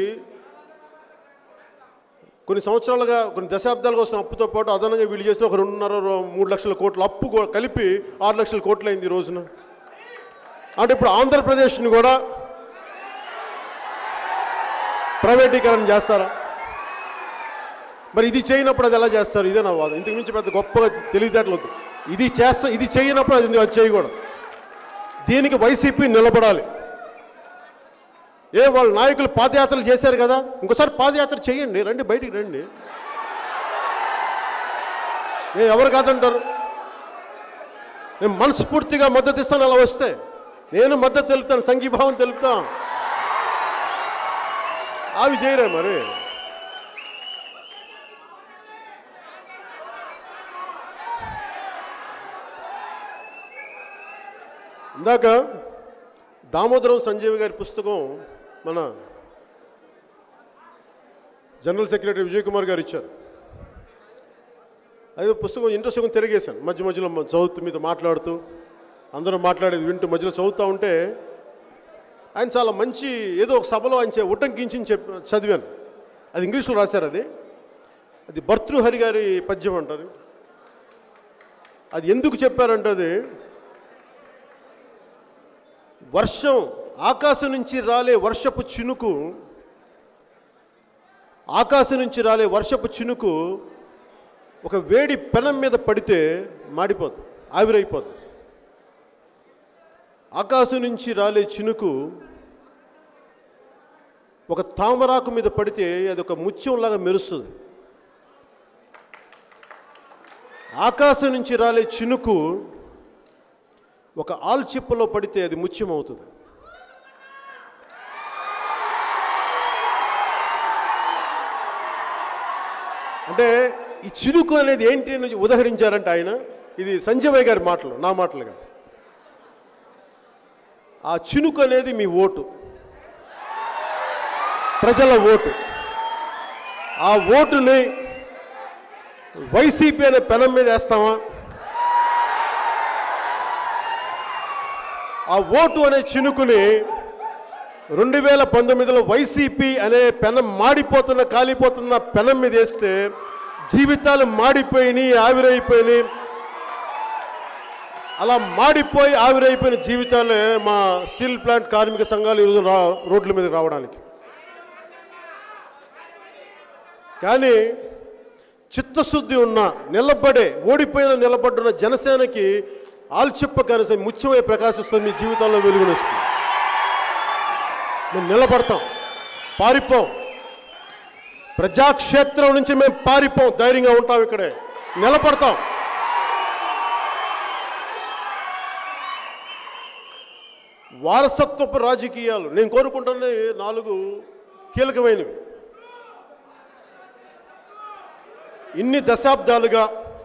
కొన్ని సంవత్సరాలుగా కొన్ని దశాబ్దాలుగా వస్తున్న అప్పుతో పాటు అదనంగా వీళ్ళు చేసిన ఒక రెండున్నర రో- మూడు లక్షల కోట్ల అప్పు కూడా కలిపి ఆరు లక్షల కోట్లు అయింది ఈ రోజున అంటే ఇప్పుడు ఆంధ్రప్రదేశ్ని కూడా ప్రైవేటీకరణ చేస్తారా మరి ఇది చేయనప్పుడు అది ఎలా చేస్తారు ఇదే నా వాదం ఇంతకు మించి పెద్ద గొప్పగా తెలివితేటలు వద్దు ఇది చేస్తా ఇది చేయనప్పుడు అది అది చేయకూడదు దీనికి వైసీపీ నిలబడాలి ఏ వాళ్ళ నాయకులు పాదయాత్రలు చేశారు కదా ఇంకోసారి పాదయాత్ర చేయండి రండి బయటికి రండి ఏ ఎవరు కాదంటారు నేను మనస్ఫూర్తిగా మద్దతు ఇస్తాను అలా వస్తే నేను మద్దతు తెలుపుతాను సంఘీభావం తెలుపుతాం అవి చేయరే మరి ఇందాక దామోదరం సంజీవ్ గారి పుస్తకం మన జనరల్ సెక్రటరీ విజయ్ కుమార్ గారు ఇచ్చారు అది పుస్తకం ఇంట్రెస్ట్గా తిరిగేశాను మధ్య మధ్యలో మ- చదువుతూ మీతో మాట్లాడుతూ అందరూ మాట్లాడేది వింటూ మధ్యలో చదువుతూ ఉంటే ఆయన చాలా మంచి ఏదో ఒక సభలో ఆయన చే- ఉటంకించి చెప్ చదివాను అది ఇంగ్లీష్లో రాశారు అది అది భర్తృహరి గారి పద్యం అంటది అది ఎందుకు చెప్పారంటే అది వర్షం ఆకాశం నుంచి రాలే వర్షపు చినుకు ఆకాశం నుంచి రాలే వర్షపు చినుకు ఒక వేడి పెనం మీద పడితే మాడిపోద్ది ఆవిరైపోద్ది ఆకాశం నుంచి రాలే చినుకు ఒక తామరాకు మీద పడితే అది ఒక ముత్యంలాగా మెరుస్తుంది ఆకాశం నుంచి రాలే చినుకు ఒక ఆల్చిప్పలో పడితే అది ముత్యం అవుతుంది అంటే ఈ చినుకు అనేది ఏంటి అని ఉదహరించారంటే ఆయన ఇది సంజయ్ గారి మాటలు నా మాటలుగా ఆ చినుకు అనేది మీ ఓటు ప్రజల ఓటు ఆ ఓటుని వైసీపీ అనే పెనం మీద వేస్తామా ఆ ఓటు అనే చినుకుని రెండు వేల పంతొమ్మిదిలో వైసీపీ అనే పెనం మాడిపోతున్న కాలిపోతున్న పెనం మీద వేస్తే జీవితాలు మాడిపోయినాయి ఆవిరైపోయినాయి అలా మాడిపోయి ఆవిరైపోయిన జీవితాలే మా స్టీల్ ప్లాంట్ కార్మిక సంఘాలు ఈరోజు రా రోడ్ల మీద రావడానికి కానీ చిత్తశుద్ధి ఉన్న నిలబడే ఓడిపోయిన నిలబడున్న జనసేనకి ఆల్చిప్ప కనీసం ముత్యమై ప్రకాశిస్తుంది మీ జీవితాల్లో వెలుగునిస్తుంది మేము నిలబడతాం పారిపోం ప్రజాక్షేత్రం నుంచి మేము పారిపోం ధైర్యంగా ఉంటాం ఇక్కడే నిలబడతాం వారసత్వపు రాజకీయాలు నేను కోరుకుంటున్నది నాలుగు కీలకమైనవి ఇన్ని దశాబ్దాలుగా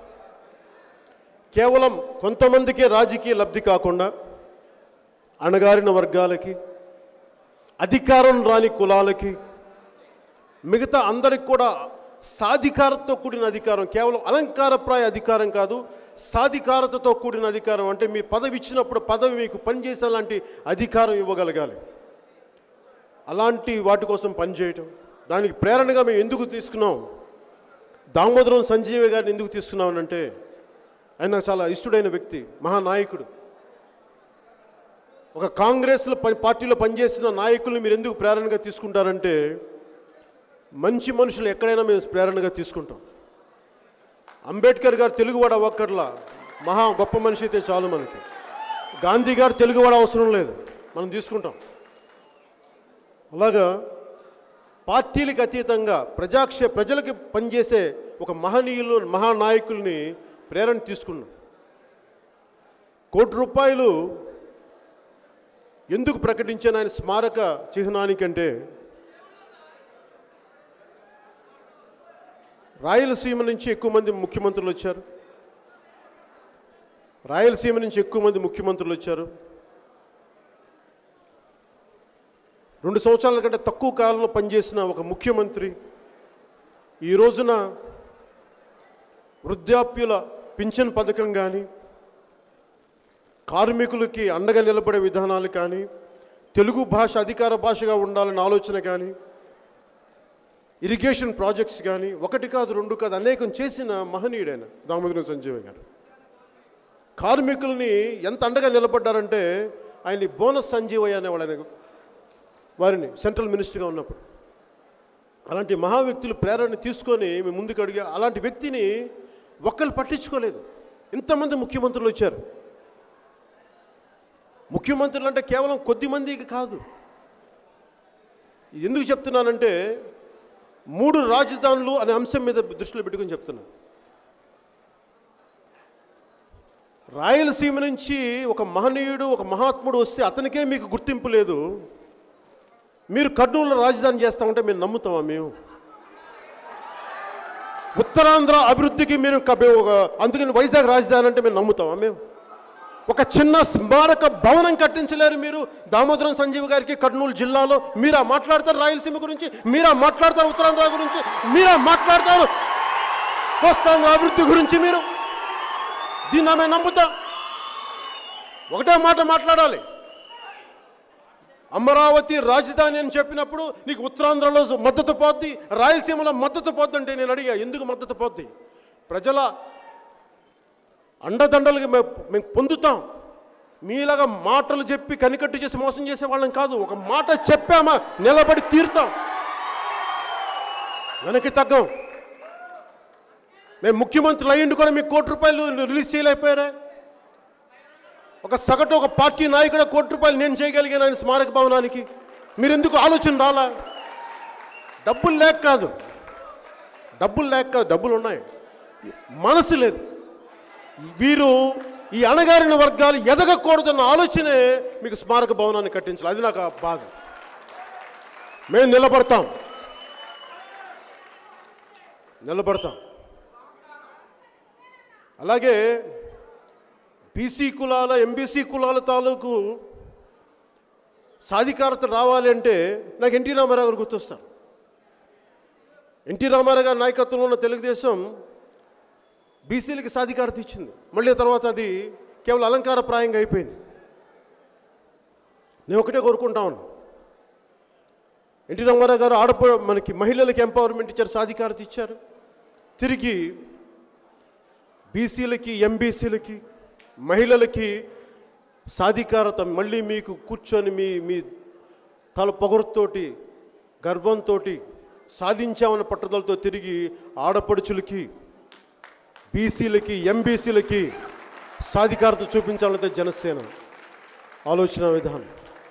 కేవలం కొంతమందికే రాజకీయ లబ్ధి కాకుండా అణగారిన వర్గాలకి అధికారం రాని కులాలకి మిగతా అందరికి కూడా సాధికారతతో కూడిన అధికారం కేవలం అలంకారప్రాయ అధికారం కాదు సాధికారతతో కూడిన అధికారం అంటే మీ పదవి ఇచ్చినప్పుడు పదవి మీకు పనిచేసే లాంటి అధికారం ఇవ్వగలగాలి అలాంటి వాటి కోసం పనిచేయటం దానికి ప్రేరణగా మేము ఎందుకు తీసుకున్నాం దామోదరం సంజీవ గారిని ఎందుకు తీసుకున్నామనంటే ఆయన నాకు చాలా ఇష్టడైన వ్యక్తి మహానాయకుడు ఒక కాంగ్రెస్లో పని పార్టీలో పనిచేసిన నాయకుల్ని మీరు ఎందుకు ప్రేరణగా తీసుకుంటారంటే మంచి మనుషులు ఎక్కడైనా మేము ప్రేరణగా తీసుకుంటాం అంబేద్కర్ గారు తెలుగువాడు అవ్వక్కర్లా మహా గొప్ప మనిషి అయితే చాలు మనకి గాంధీ గారు తెలుగువాడు అవసరం లేదు మనం తీసుకుంటాం అలాగా పార్టీలకు అతీతంగా ప్రజాక్ష ప్రజలకి పనిచేసే ఒక మహనీయులు మహానాయకుల్ని ప్రేరణ తీసుకున్నాం కోటి రూపాయలు ఎందుకు ప్రకటించాను ఆయన స్మారక చిహ్నానికంటే రాయలసీమ నుంచి ఎక్కువ మంది ముఖ్యమంత్రులు వచ్చారు రాయలసీమ నుంచి ఎక్కువ మంది ముఖ్యమంత్రులు వచ్చారు రెండు సంవత్సరాల కంటే తక్కువ కాలంలో పనిచేసిన ఒక ముఖ్యమంత్రి ఈ రోజున వృద్ధాప్యుల పింఛన్ పథకం కానీ కార్మికులకి అండగా నిలబడే విధానాలు కానీ తెలుగు భాష అధికార భాషగా ఉండాలన్న ఆలోచన కానీ ఇరిగేషన్ ప్రాజెక్ట్స్ కానీ ఒకటి కాదు రెండు కాదు అనేకం చేసిన మహనీయుడైన దామోదరం సంజీవ గారు కార్మికుల్ని ఎంత అండగా నిలబడ్డారంటే ఆయన్ని బోనస్ సంజీవయ్య అనేవాడు ఆయన వారిని సెంట్రల్ మినిస్టర్గా ఉన్నప్పుడు అలాంటి మహా వ్యక్తులు ప్రేరణ తీసుకొని మేము ముందుకు అడిగా అలాంటి వ్యక్తిని ఒక్కరు పట్టించుకోలేదు ఇంతమంది ముఖ్యమంత్రులు వచ్చారు ముఖ్యమంత్రులు అంటే కేవలం కొద్ది మందికి కాదు ఇది ఎందుకు చెప్తున్నానంటే మూడు రాజధానులు అనే అంశం మీద దృష్టిలో పెట్టుకొని చెప్తున్నాను రాయలసీమ నుంచి ఒక మహనీయుడు ఒక మహాత్ముడు వస్తే అతనికే మీకు గుర్తింపు లేదు మీరు కర్నూలులో రాజధాని చేస్తామంటే మేము నమ్ముతామా మేము ఉత్తరాంధ్ర అభివృద్ధికి మీరు కబ- ఒక- అందుకని వైజాగ్ రాజధాని అంటే మేము నమ్ముతామా మేము ఒక చిన్న స్మారక భవనం కట్టించలేరు మీరు దామోదరం సంజీవ్ గారికి కర్నూలు జిల్లాలో మీరా మాట్లాడతారు రాయలసీమ గురించి మీరా మాట్లాడతారు ఉత్తరాంధ్ర గురించి మీరా మాట్లాడతారు కోస్తాంధ్ర అభివృద్ధి గురించి మీరు దీన్ని ఆమె నమ్ముతాం ఒకటే మాట మాట్లాడాలి అమరావతి రాజధాని అని చెప్పినప్పుడు నీకు ఉత్తరాంధ్రలో మద్దతు పోద్ది రాయలసీమలో మద్దతు పోద్ది అంటే నేను అడిగా ఎందుకు మద్దతు పోద్ది ప్రజల అండదండలుగా మేము మేము పొందుతాం మీలాగా మాటలు చెప్పి కనికట్టు చేసి మోసం చేసే వాళ్ళం కాదు ఒక మాట చెప్పామా నిలబడి తీరుతాం వెనక్కి తగ్గం మేము ముఖ్యమంత్రులు అయ్యిండు కూడా మీకు కోటి రూపాయలు రిలీజ్ చేయలేకపోయారా ఒక సగటు ఒక పార్టీ నాయకుడు కోటి రూపాయలు నేను చేయగలిగాను ఆయన స్మారక భవనానికి మీరు ఎందుకు ఆలోచన రాలా డబ్బులు లేక కాదు డబ్బులు లేక కాదు డబ్బులు ఉన్నాయి మనసు లేదు వీరు ఈ అణగారిన వర్గాలు ఎదగకూడదన్న ఆలోచనే మీకు స్మారక భవనాన్ని కట్టించాలి అది నాకు ఆ బాధ మేము నిలబడతాం నిలబడతాం అలాగే బీసీ కులాల ఎంబీసీ కులాల తాలూకు సాధికారత రావాలి అంటే నాకు ఎన్టీ రామారావు గారు గుర్తొస్తారు ఎన్టీ రామారావు గారి నాయకత్వంలో ఉన్న తెలుగుదేశం బీసీలకి సాధికారత ఇచ్చింది మళ్ళీ తర్వాత అది కేవలం అలంకారప్రాయంగా అయిపోయింది నేను ఒకటే కోరుకుంటా ఉన్నాను ఎన్టీ రామారావు గారు ఆడప మనకి మహిళలకి ఎంపవర్మెంట్ ఇచ్చారు సాధికారత ఇచ్చారు తిరిగి బీసీలకి ఎంబీసీలకి మహిళలకి సాధికారత మళ్ళీ మీకు కూర్చొని మీ మీ తల పొగరుతోటి గర్వంతో సాధించామన్న పట్టుదలతో తిరిగి ఆడపడుచులకి బీసీలకి ఎంబీసీలకి సాధికారత చూపించాలంటే జనసేన ఆలోచన విధానం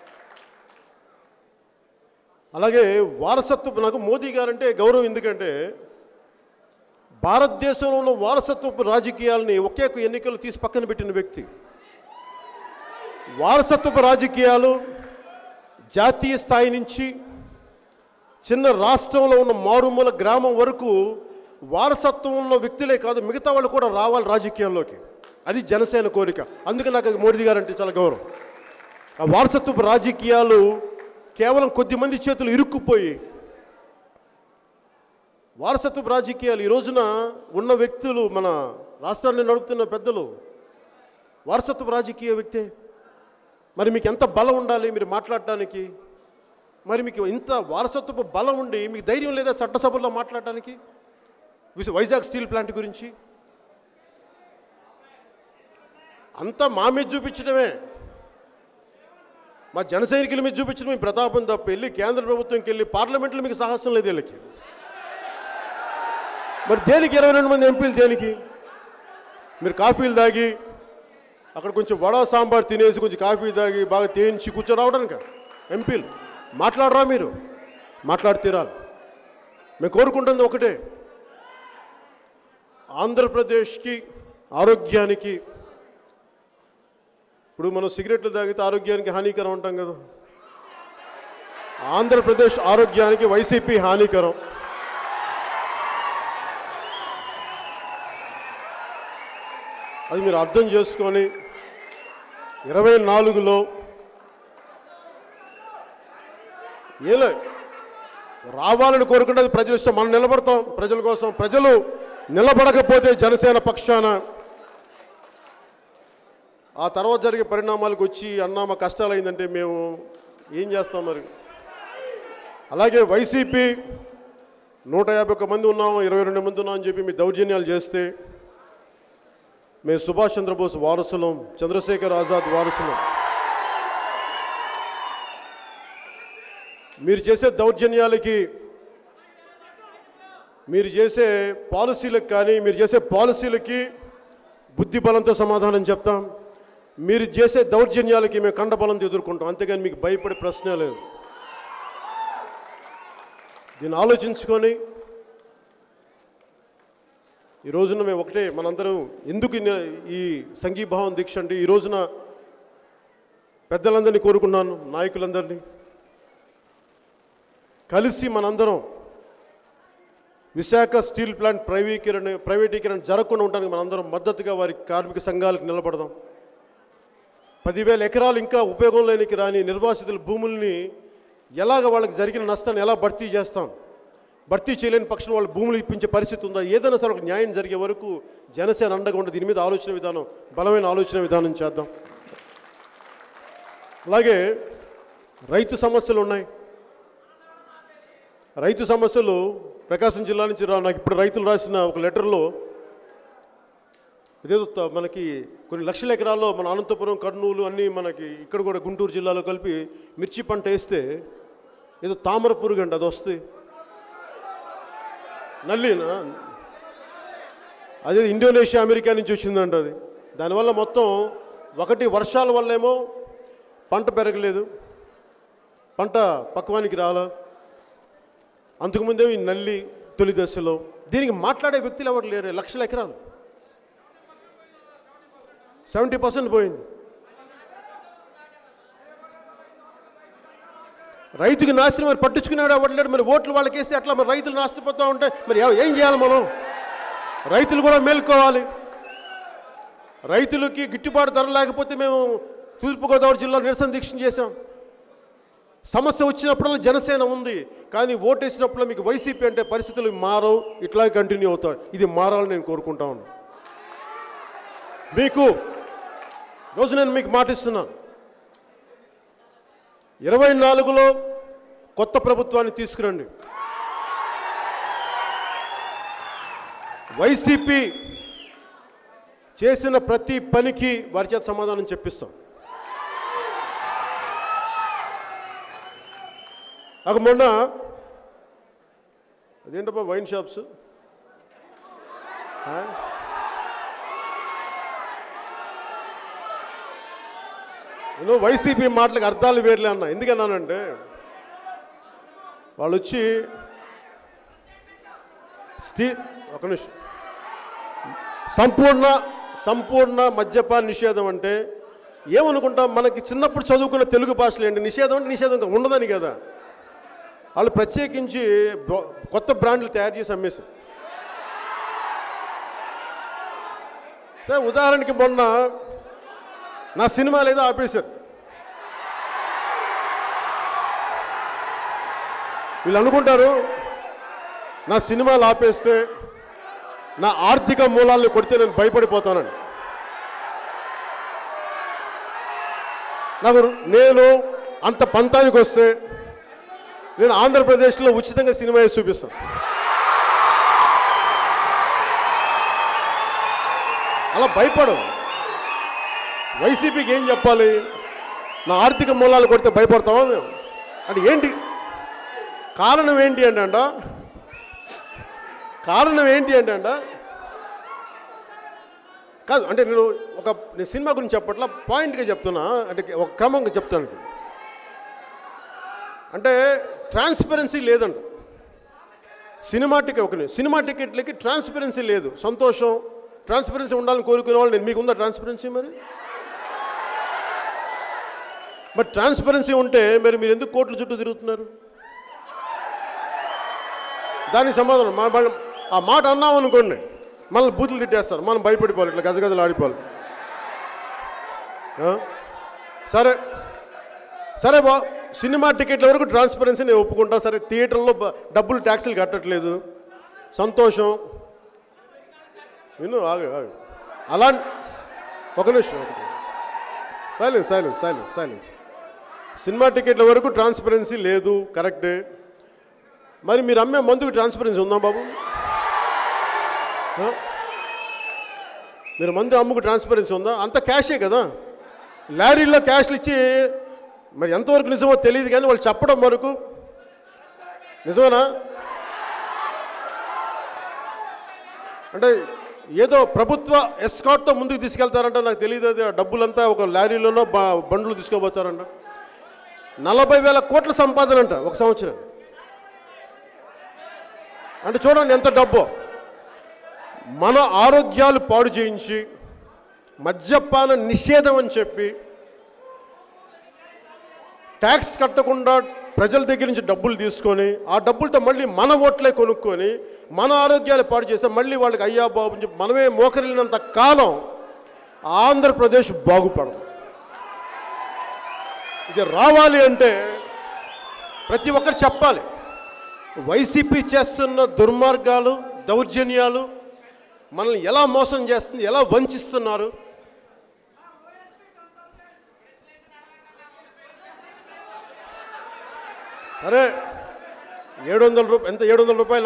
అలాగే వారసత్వపు నాకు మోదీ గారంటే గౌరవం ఎందుకంటే భారతదేశంలో ఉన్న వారసత్వపు రాజకీయాలని ఒకే ఒక ఎన్నికలు తీసి పక్కన పెట్టిన వ్యక్తి వారసత్వపు రాజకీయాలు జాతీయ స్థాయి నుంచి చిన్న రాష్ట్రంలో ఉన్న మారుమూల గ్రామం వరకు వారసత్వం ఉన్న వ్యక్తులే కాదు మిగతా వాళ్ళు కూడా రావాలి రాజకీయాల్లోకి అది జనసేన కోరిక అందుకే నాకు మోడీ గారు అంటే చాలా గౌరవం ఆ వారసత్వపు రాజకీయాలు కేవలం కొద్ది మంది చేతులు ఇరుక్కుపోయి వారసత్వపు రాజకీయాలు ఈ రోజున ఉన్న వ్యక్తులు మన రాష్ట్రాన్ని నడుపుతున్న పెద్దలు వారసత్వపు రాజకీయ వ్యక్తే మరి మీకు ఎంత బలం ఉండాలి మీరు మాట్లాడటానికి మరి మీకు ఇంత వారసత్వపు బలం ఉండి మీకు ధైర్యం లేదా చట్టసభల్లో మాట్లాడటానికి విశ- వైజాగ్ స్టీల్ ప్లాంట్ గురించి అంతా మా మీద చూపించడమే మా జన సైనికుల మీద చూపించిన మీ ప్రతాపం తప్ప వెళ్ళి కేంద్ర ప్రభుత్వంకి వెళ్ళి పార్లమెంట్లో మీకు సాహసం లేదు వీళ్ళకి మరి దేనికి ఇరవై రెండు మంది ఎంపీలు దేనికి మీరు కాఫీలు తాగి అక్కడ కొంచెం వడ సాంబార్ తినేసి కొంచెం కాఫీ తాగి బాగా తేంచి కూర్చోరావడానికి ఎంపీలు మాట్లాడరా మీరు మాట్లాడితీరాలి మేము కోరుకుంటుంది ఒకటే ఆంధ్రప్రదేశ్కి ఆరోగ్యానికి ఇప్పుడు మనం సిగరెట్లు తాగితే ఆరోగ్యానికి హానికరం అంటాం కదా ఆంధ్రప్రదేశ్ ఆరోగ్యానికి వైసీపీ హానికరం అది మీరు అర్థం చేసుకొని ఇరవై నాలుగులో ఏలే రావాలని కోరుకుంటే ప్రజలు ఇష్టం మనం నిలబడతాం ప్రజల కోసం ప్రజలు నిలబడకపోతే జనసేన పక్షాన ఆ తర్వాత జరిగే పరిణామాలకు వచ్చి అన్నా మా కష్టాలు అయిందంటే మేము ఏం చేస్తాం మరి అలాగే వైసీపీ నూట యాభై ఒక్క మంది ఉన్నాము ఇరవై రెండు మంది ఉన్నాం అని చెప్పి మీ దౌర్జన్యాలు చేస్తే మేము సుభాష్ చంద్రబోస్ వారసులం చంద్రశేఖర్ ఆజాద్ వారసులం మీరు చేసే దౌర్జన్యాలకి మీరు చేసే పాలసీలకు కానీ మీరు చేసే పాలసీలకి బుద్ధి బలంతో సమాధానం చెప్తాం మీరు చేసే దౌర్జన్యాలకి మేము కండబలంతో ఎదుర్కొంటాం అంతేగాని మీకు భయపడే ప్రశ్నే లేదు దీన్ని ఆలోచించుకొని ఈ రోజున మేము ఒకటే మనందరం ఎందుకు ఇన్ని- ఈ సంఘీభావం దీక్ష అంటే ఈ రోజున పెద్దలందరినీ కోరుకున్నాను నాయకులందరినీ కలిసి మనందరం విశాఖ స్టీల్ ప్లాంట్ ప్రైవేటీకరణ ప్రైవేటీకరణ జరగకుండా ఉండడానికి మనందరం మద్దతుగా వారి కార్మిక సంఘాలకు నిలబడదాం పదివేల ఎకరాలు ఇంకా ఉపయోగంలోనికి రాని నిర్వాసితుల భూముల్ని ఎలాగ వాళ్ళకి జరిగిన నష్టాన్ని ఎలా భర్తీ చేస్తాం భర్తీ చేయలేని పక్షం వాళ్ళు భూములు ఇప్పించే పరిస్థితి ఉందా ఏదైనా సరే ఒక న్యాయం జరిగే వరకు జనసేన అండగా ఉండే దీని మీద ఆలోచన విధానం బలమైన ఆలోచన విధానం చేద్దాం అలాగే రైతు సమస్యలు ఉన్నాయి రైతు సమస్యలు ప్రకాశం జిల్లా నుంచి రా నాకు ఇప్పుడు రైతులు రాసిన ఒక లెటర్లో ఇదేదో త- మనకి కొన్ని లక్షల ఎకరాల్లో మన అనంతపురం కర్నూలు అన్నీ మనకి ఇక్కడ కూడా గుంటూరు జిల్లాలో కలిపి మిర్చి పంట వేస్తే ఏదో తామర పురుగు అండి అది వస్తుంది నల్లినా అదే ఇండోనేషియా అమెరికా నుంచి వచ్చిందంట అది దానివల్ల మొత్తం ఒకటి వర్షాల వల్లేమో పంట పెరగలేదు పంట పక్వానికి రాలా అంతకుముందే ఈ నల్లి తొలి దశలో దీనికి మాట్లాడే వ్యక్తులు ఎవరు లేరు లక్షల ఎకరాలు సెవెంటీ పర్సెంట్ పోయింది రైతుకి నాశనం మరి పట్టించుకునేవాడు ఎవరు లేడు మరి ఓట్లు వాళ్ళకి వేస్తే అట్లా మరి రైతులు నష్టపోతూ ఉంటే మరి ఎవ- ఏం చేయాలి మనం రైతులు కూడా మేల్కోవాలి రైతులకి గిట్టుబాటు ధర లేకపోతే మేము తూర్పుగోదావరి జిల్లా నిరసన దీక్ష చేశాం సమస్య వచ్చినప్పుడల్లా జనసేన ఉంది కానీ ఓటేసినప్పుడు మీకు వైసీపీ అంటే పరిస్థితులు మారవు ఇట్లాగే కంటిన్యూ అవుతాయి ఇది మారాలని నేను కోరుకుంటా ఉన్నాను మీకు రోజు నేను మీకు మాటిస్తున్నాను ఇరవై నాలుగులో కొత్త ప్రభుత్వాన్ని తీసుకురండి వైసీపీ చేసిన ప్రతి పనికి వారి చేత సమాధానం చెప్పిస్తాం నాకు మొన్న అదేంటబ్బా వైన్ షాప్స్ ఆ? నేను వైసీపీ మాటలకు అర్థాలు వేర్లే అన్న ఎందుకన్నానంటే వాళ్ళు వచ్చి స్టీ ఒక నిమిషం సంపూర్ణ సంపూర్ణ మద్యపాన నిషేధం అంటే ఏమనుకుంటాం మనకి చిన్నప్పుడు చదువుకున్న తెలుగు భాషలు ఏంటి నిషేధం అంటే నిషేధం ఇంకా ఉండదని కదా వాళ్ళు ప్రత్యేకించి బ- కొత్త బ్రాండ్లు తయారు చేసి అమ్మేశారు సరే ఉదాహరణకి మొన్న నా సినిమాలు ఏదో ఆపేశారు వీళ్ళు అనుకుంటారు నా సినిమాలు ఆపేస్తే నా ఆర్థిక మూలాలను కొడితే నేను భయపడిపోతానని నాకు నేను అంత పంతానికి వస్తే నేను ఆంధ్రప్రదేశ్లో ఉచితంగా సినిమా వేసి చూపిస్తాను అలా భయపడు వైసీపీకి ఏం చెప్పాలి నా ఆర్థిక మూలాలు కొడితే భయపడతామా మేము అంటే ఏంటి కారణం ఏంటి అంటే అంట కారణం ఏంటి అంటే అంట కాదు అంటే నేను ఒక నేను సినిమా గురించి చెప్పట్లా పాయింట్గా చెప్తున్నా అంటే ఒక క్రమంగా చెప్తాను అంటే ట్రాన్స్పరెన్సీ లేదంట సినిమా టికెట్ ఒక సినిమా టికెట్లకి ట్రాన్స్పరెన్సీ లేదు సంతోషం ట్రాన్స్పరెన్సీ ఉండాలని కోరుకునే వాళ్ళు నేను మీకు ఉందా ట్రాన్స్పరెన్సీ మరి మరి ట్రాన్స్పరెన్సీ ఉంటే మరి మీరు ఎందుకు కోట్ల చుట్టూ తిరుగుతున్నారు దానికి సమాధానం మా వాళ్ళ- ఆ మాట అన్నాం అనుకోండి మనల్ని బూతులు తిట్టేస్తారు మనం భయపడిపోవాలి ఇట్లా గజగజలు ఆడిపోవాలి ఆ? సరే సరే బా సినిమా టికెట్ల వరకు ట్రాన్స్పరెన్సీ నేను ఒప్పుకుంటా సరే థియేటర్లో బ- డబ్బులు ట్యాక్సీలు కట్టట్లేదు సంతోషం విను ఆగు ఆగు అలా ఒక నిమిషం ఒక నిమిషం. Silence silence silence silence cinema టికెట్ల వరకు ట్రాన్స్పరెన్సీ లేదు కరెక్టే మరి మీరు అమ్మే మందుకు ట్రాన్స్పరెన్సీ ఉందా బాబు ఆ? మీరు మందు అమ్ముకు ట్రాన్స్పరెన్సీ ఉందా అంత క్యాషే కదా లారీల్లో క్యాష్లు ఇచ్చి మరి ఎంతవరకు నిజమో తెలియదు కానీ వాళ్ళు చెప్పడం వరకు నిజమేనా అంటే ఏదో ప్రభుత్వ ఎస్కాట్తో ముందుకు తీసుకెళ్తారంట నాకు తెలియదు అది ఆ డబ్బులంతా ఒక లారీలోనో బ- బండ్లు తీసుకోబోతారంట నలభై వేల కోట్ల సంపాదన అంట ఒక సంవత్సరం అంటే చూడండి ఎంత డబ్బు మన ఆరోగ్యాలు పాడు చేయించి మద్యపాన నిషేధం అని చెప్పి ట్యాక్స్ కట్టకుండా ప్రజల దగ్గర నుంచి డబ్బులు తీసుకొని ఆ డబ్బులతో మళ్ళీ మన ఓట్లే కొనుక్కొని మన ఆరోగ్యాలు పాడు చేస్తే మళ్ళీ వాళ్ళకి అయ్యా బాబు అని చెప్పి మనమే మోకరిల్లినంత కాలం ఆంధ్రప్రదేశ్ బాగుపడదు ఇది రావాలి అంటే ప్రతి ఒక్కరు చెప్పాలి వైసీపీ చేస్తున్న దుర్మార్గాలు దౌర్జన్యాలు మనల్ని ఎలా మోసం చేస్తుంది ఎలా వంచిస్తున్నారు సరే ఏడు వందల రూపాయలు ఎంత ఏడు వందల రూపాయల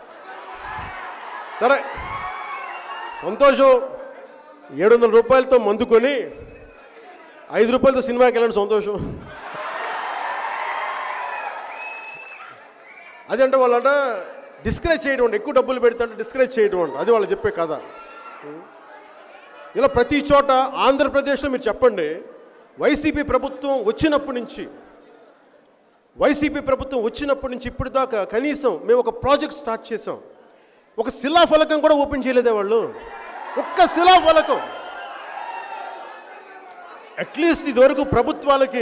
సరే సంతోషం ఏడు వందల రూపాయలతో మందు కొని ఐదు రూపాయలతో సినిమాకి వెళ్ళండి సంతోషం అదంటే వాళ్ళంట డిస్కరేజ్ చేయడం అంట ఎక్కువ డబ్బులు పెడితే అంటే డిస్కరేజ్ చేయడం అంట అది వాళ్ళు చెప్పే కథ ఇలా ప్రతి చోట ఆంధ్రప్రదేశ్లో మీరు చెప్పండి వైసీపీ ప్రభుత్వం వచ్చినప్పటి నుంచి వైసీపీ ప్రభుత్వం వచ్చినప్పటి నుంచి ఇప్పుడు దాకా కనీసం మేము ఒక ప్రాజెక్ట్ స్టార్ట్ చేసాం ఒక శిలాఫలకం కూడా ఓపెన్ చేయలేదే వాళ్ళు ఒక్క శిలాఫలకం అట్లీస్ట్ ఇదివరకు ప్రభుత్వాలకి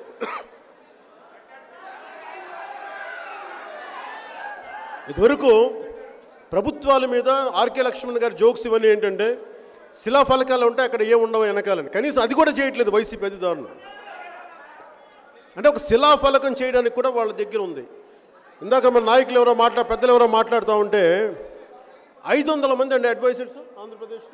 ఇదివరకు ప్రభుత్వాల మీద ఆర్కే లక్ష్మణ్ గారి జోక్స్ ఇవన్నీ ఏంటంటే శిలాఫలకాలు ఉంటే అక్కడ ఏ ఉండవు వెనకాలని కనీసం అది కూడా చేయట్లేదు వైసీపీ అధిదారులు అంటే ఒక శిలాఫలకం చేయడానికి కూడా వాళ్ళ దగ్గర ఉంది ఇందాక మన నాయకులు ఎవరో మాట్లా పెద్దలు ఎవరో మాట్లాడుతూ ఉంటే ఐదు వందల మంది అండి అడ్వైజర్స్ ఆంధ్రప్రదేశ్లో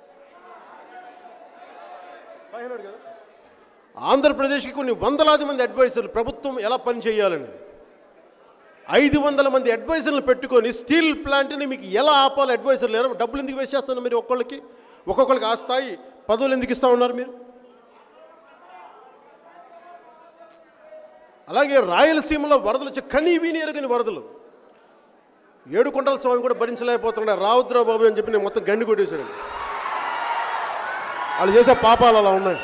ఫైవ్ హండ్రెడ్ కదా ఆంధ్రప్రదేశ్కి కొన్ని వందలాది మంది అడ్వైజర్లు ప్రభుత్వం ఎలా పని చేయాలనేది ఐదు వందల మంది అడ్వైజర్లు పెట్టుకొని స్టీల్ ప్లాంట్ని మీకు ఎలా ఆపాలి అడ్వైజర్ లేరు డబ్బులు ఎందుకు వేస్ట్ చేస్తున్నారు మీరు ఒక్కొక్కరికి ఒక్కొక్కరికి ఆ స్థాయి పదవులు ఎందుకు ఇస్తా ఉన్నారు మీరు అలాగే రాయలసీమలో వరదలు వచ్చి కనీ విని ఎరగని వరదలు ఏడుకొండల స్వామి కూడా భరించలేకపోతున్నాడు రావుద్రా బాబు అని చెప్పి నేను మొత్తం గండి కొట్టేశాడు వాళ్ళు చేసే పాపాలు అలా ఉన్నాయి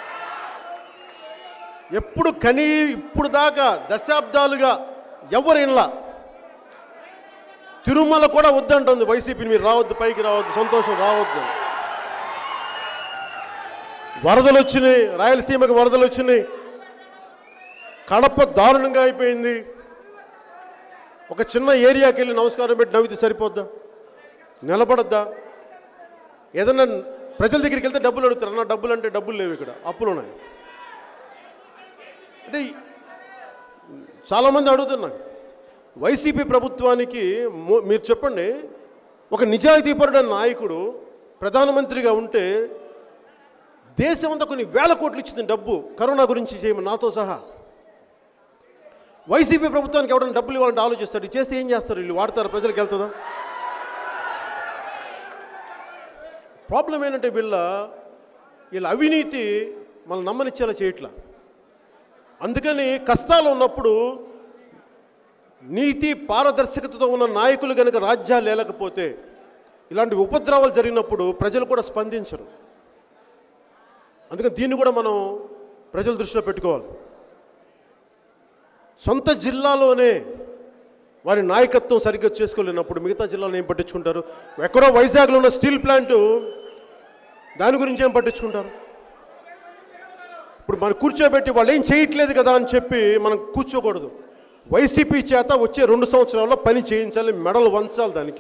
ఎప్పుడు కనీ ఇప్పుడు దాకా దశాబ్దాలుగా ఎవరిలా తిరుమల కూడా వద్దంటుంది వైసీపీని మీరు రావద్దు పైకి రావద్దు సంతోషం రావద్దు వరదలు వచ్చినాయి రాయలసీమకి వరదలు వచ్చినాయి కడప దారుణంగా అయిపోయింది ఒక చిన్న ఏరియాకి వెళ్ళి నమస్కారం పెట్టి నవ్వితే సరిపోద్దా నిలబడద్దా ఏదన్నా ప్రజల దగ్గరికి వెళ్తే డబ్బులు అడుగుతారు అన్న డబ్బులు అంటే డబ్బులు లేవు ఇక్కడ అప్పులు ఉన్నాయి అంటే ఈ- చాలామంది అడుగుతున్నారు వైసీపీ ప్రభుత్వానికి మో- మీరు చెప్పండి ఒక నిజాయితీపరుడ నాయకుడు ప్రధానమంత్రిగా ఉంటే దేశం అంతా కొన్ని వేల కోట్లు ఇచ్చింది డబ్బు కరోనా గురించి చేయమని నాతో సహా వైసీపీ ప్రభుత్వానికి ఎవరైనా డబ్బులు ఇవ్వాలంటే ఆలోచిస్తాడు ఇది చేస్తే ఏం చేస్తారు వీళ్ళు వాడతారు ప్రజలకు వెళ్తుందా ప్రాబ్లం ఏంటంటే వీళ్ళ వీళ్ళ అవినీతి మనం నమ్మనిచ్చేలా చేయట్లా అందుకని కష్టాలు ఉన్నప్పుడు నీతి పారదర్శకతతో ఉన్న నాయకులు కనుక రాజ్యాలు ఏలకపోతే ఇలాంటి ఉపద్రవాలు జరిగినప్పుడు ప్రజలు కూడా స్పందించరు అందుకని దీన్ని కూడా మనం ప్రజల దృష్టిలో పెట్టుకోవాలి సొంత జిల్లాలోనే వారి నాయకత్వం సరిగ్గా చేసుకోలేనప్పుడు మిగతా జిల్లాలో ఏం పట్టించుకుంటారు ఎక్కడో వైజాగ్లో ఉన్న స్టీల్ ప్లాంట్ దాని గురించి ఏం పట్టించుకుంటారు ఇప్పుడు మనం కూర్చోబెట్టి వాళ్ళు ఏం చేయట్లేదు కదా అని చెప్పి మనం కూర్చోకూడదు వైసీపీ చేత వచ్చే రెండు సంవత్సరాల్లో పని చేయించాలి మెడలు వంచాలి దానికి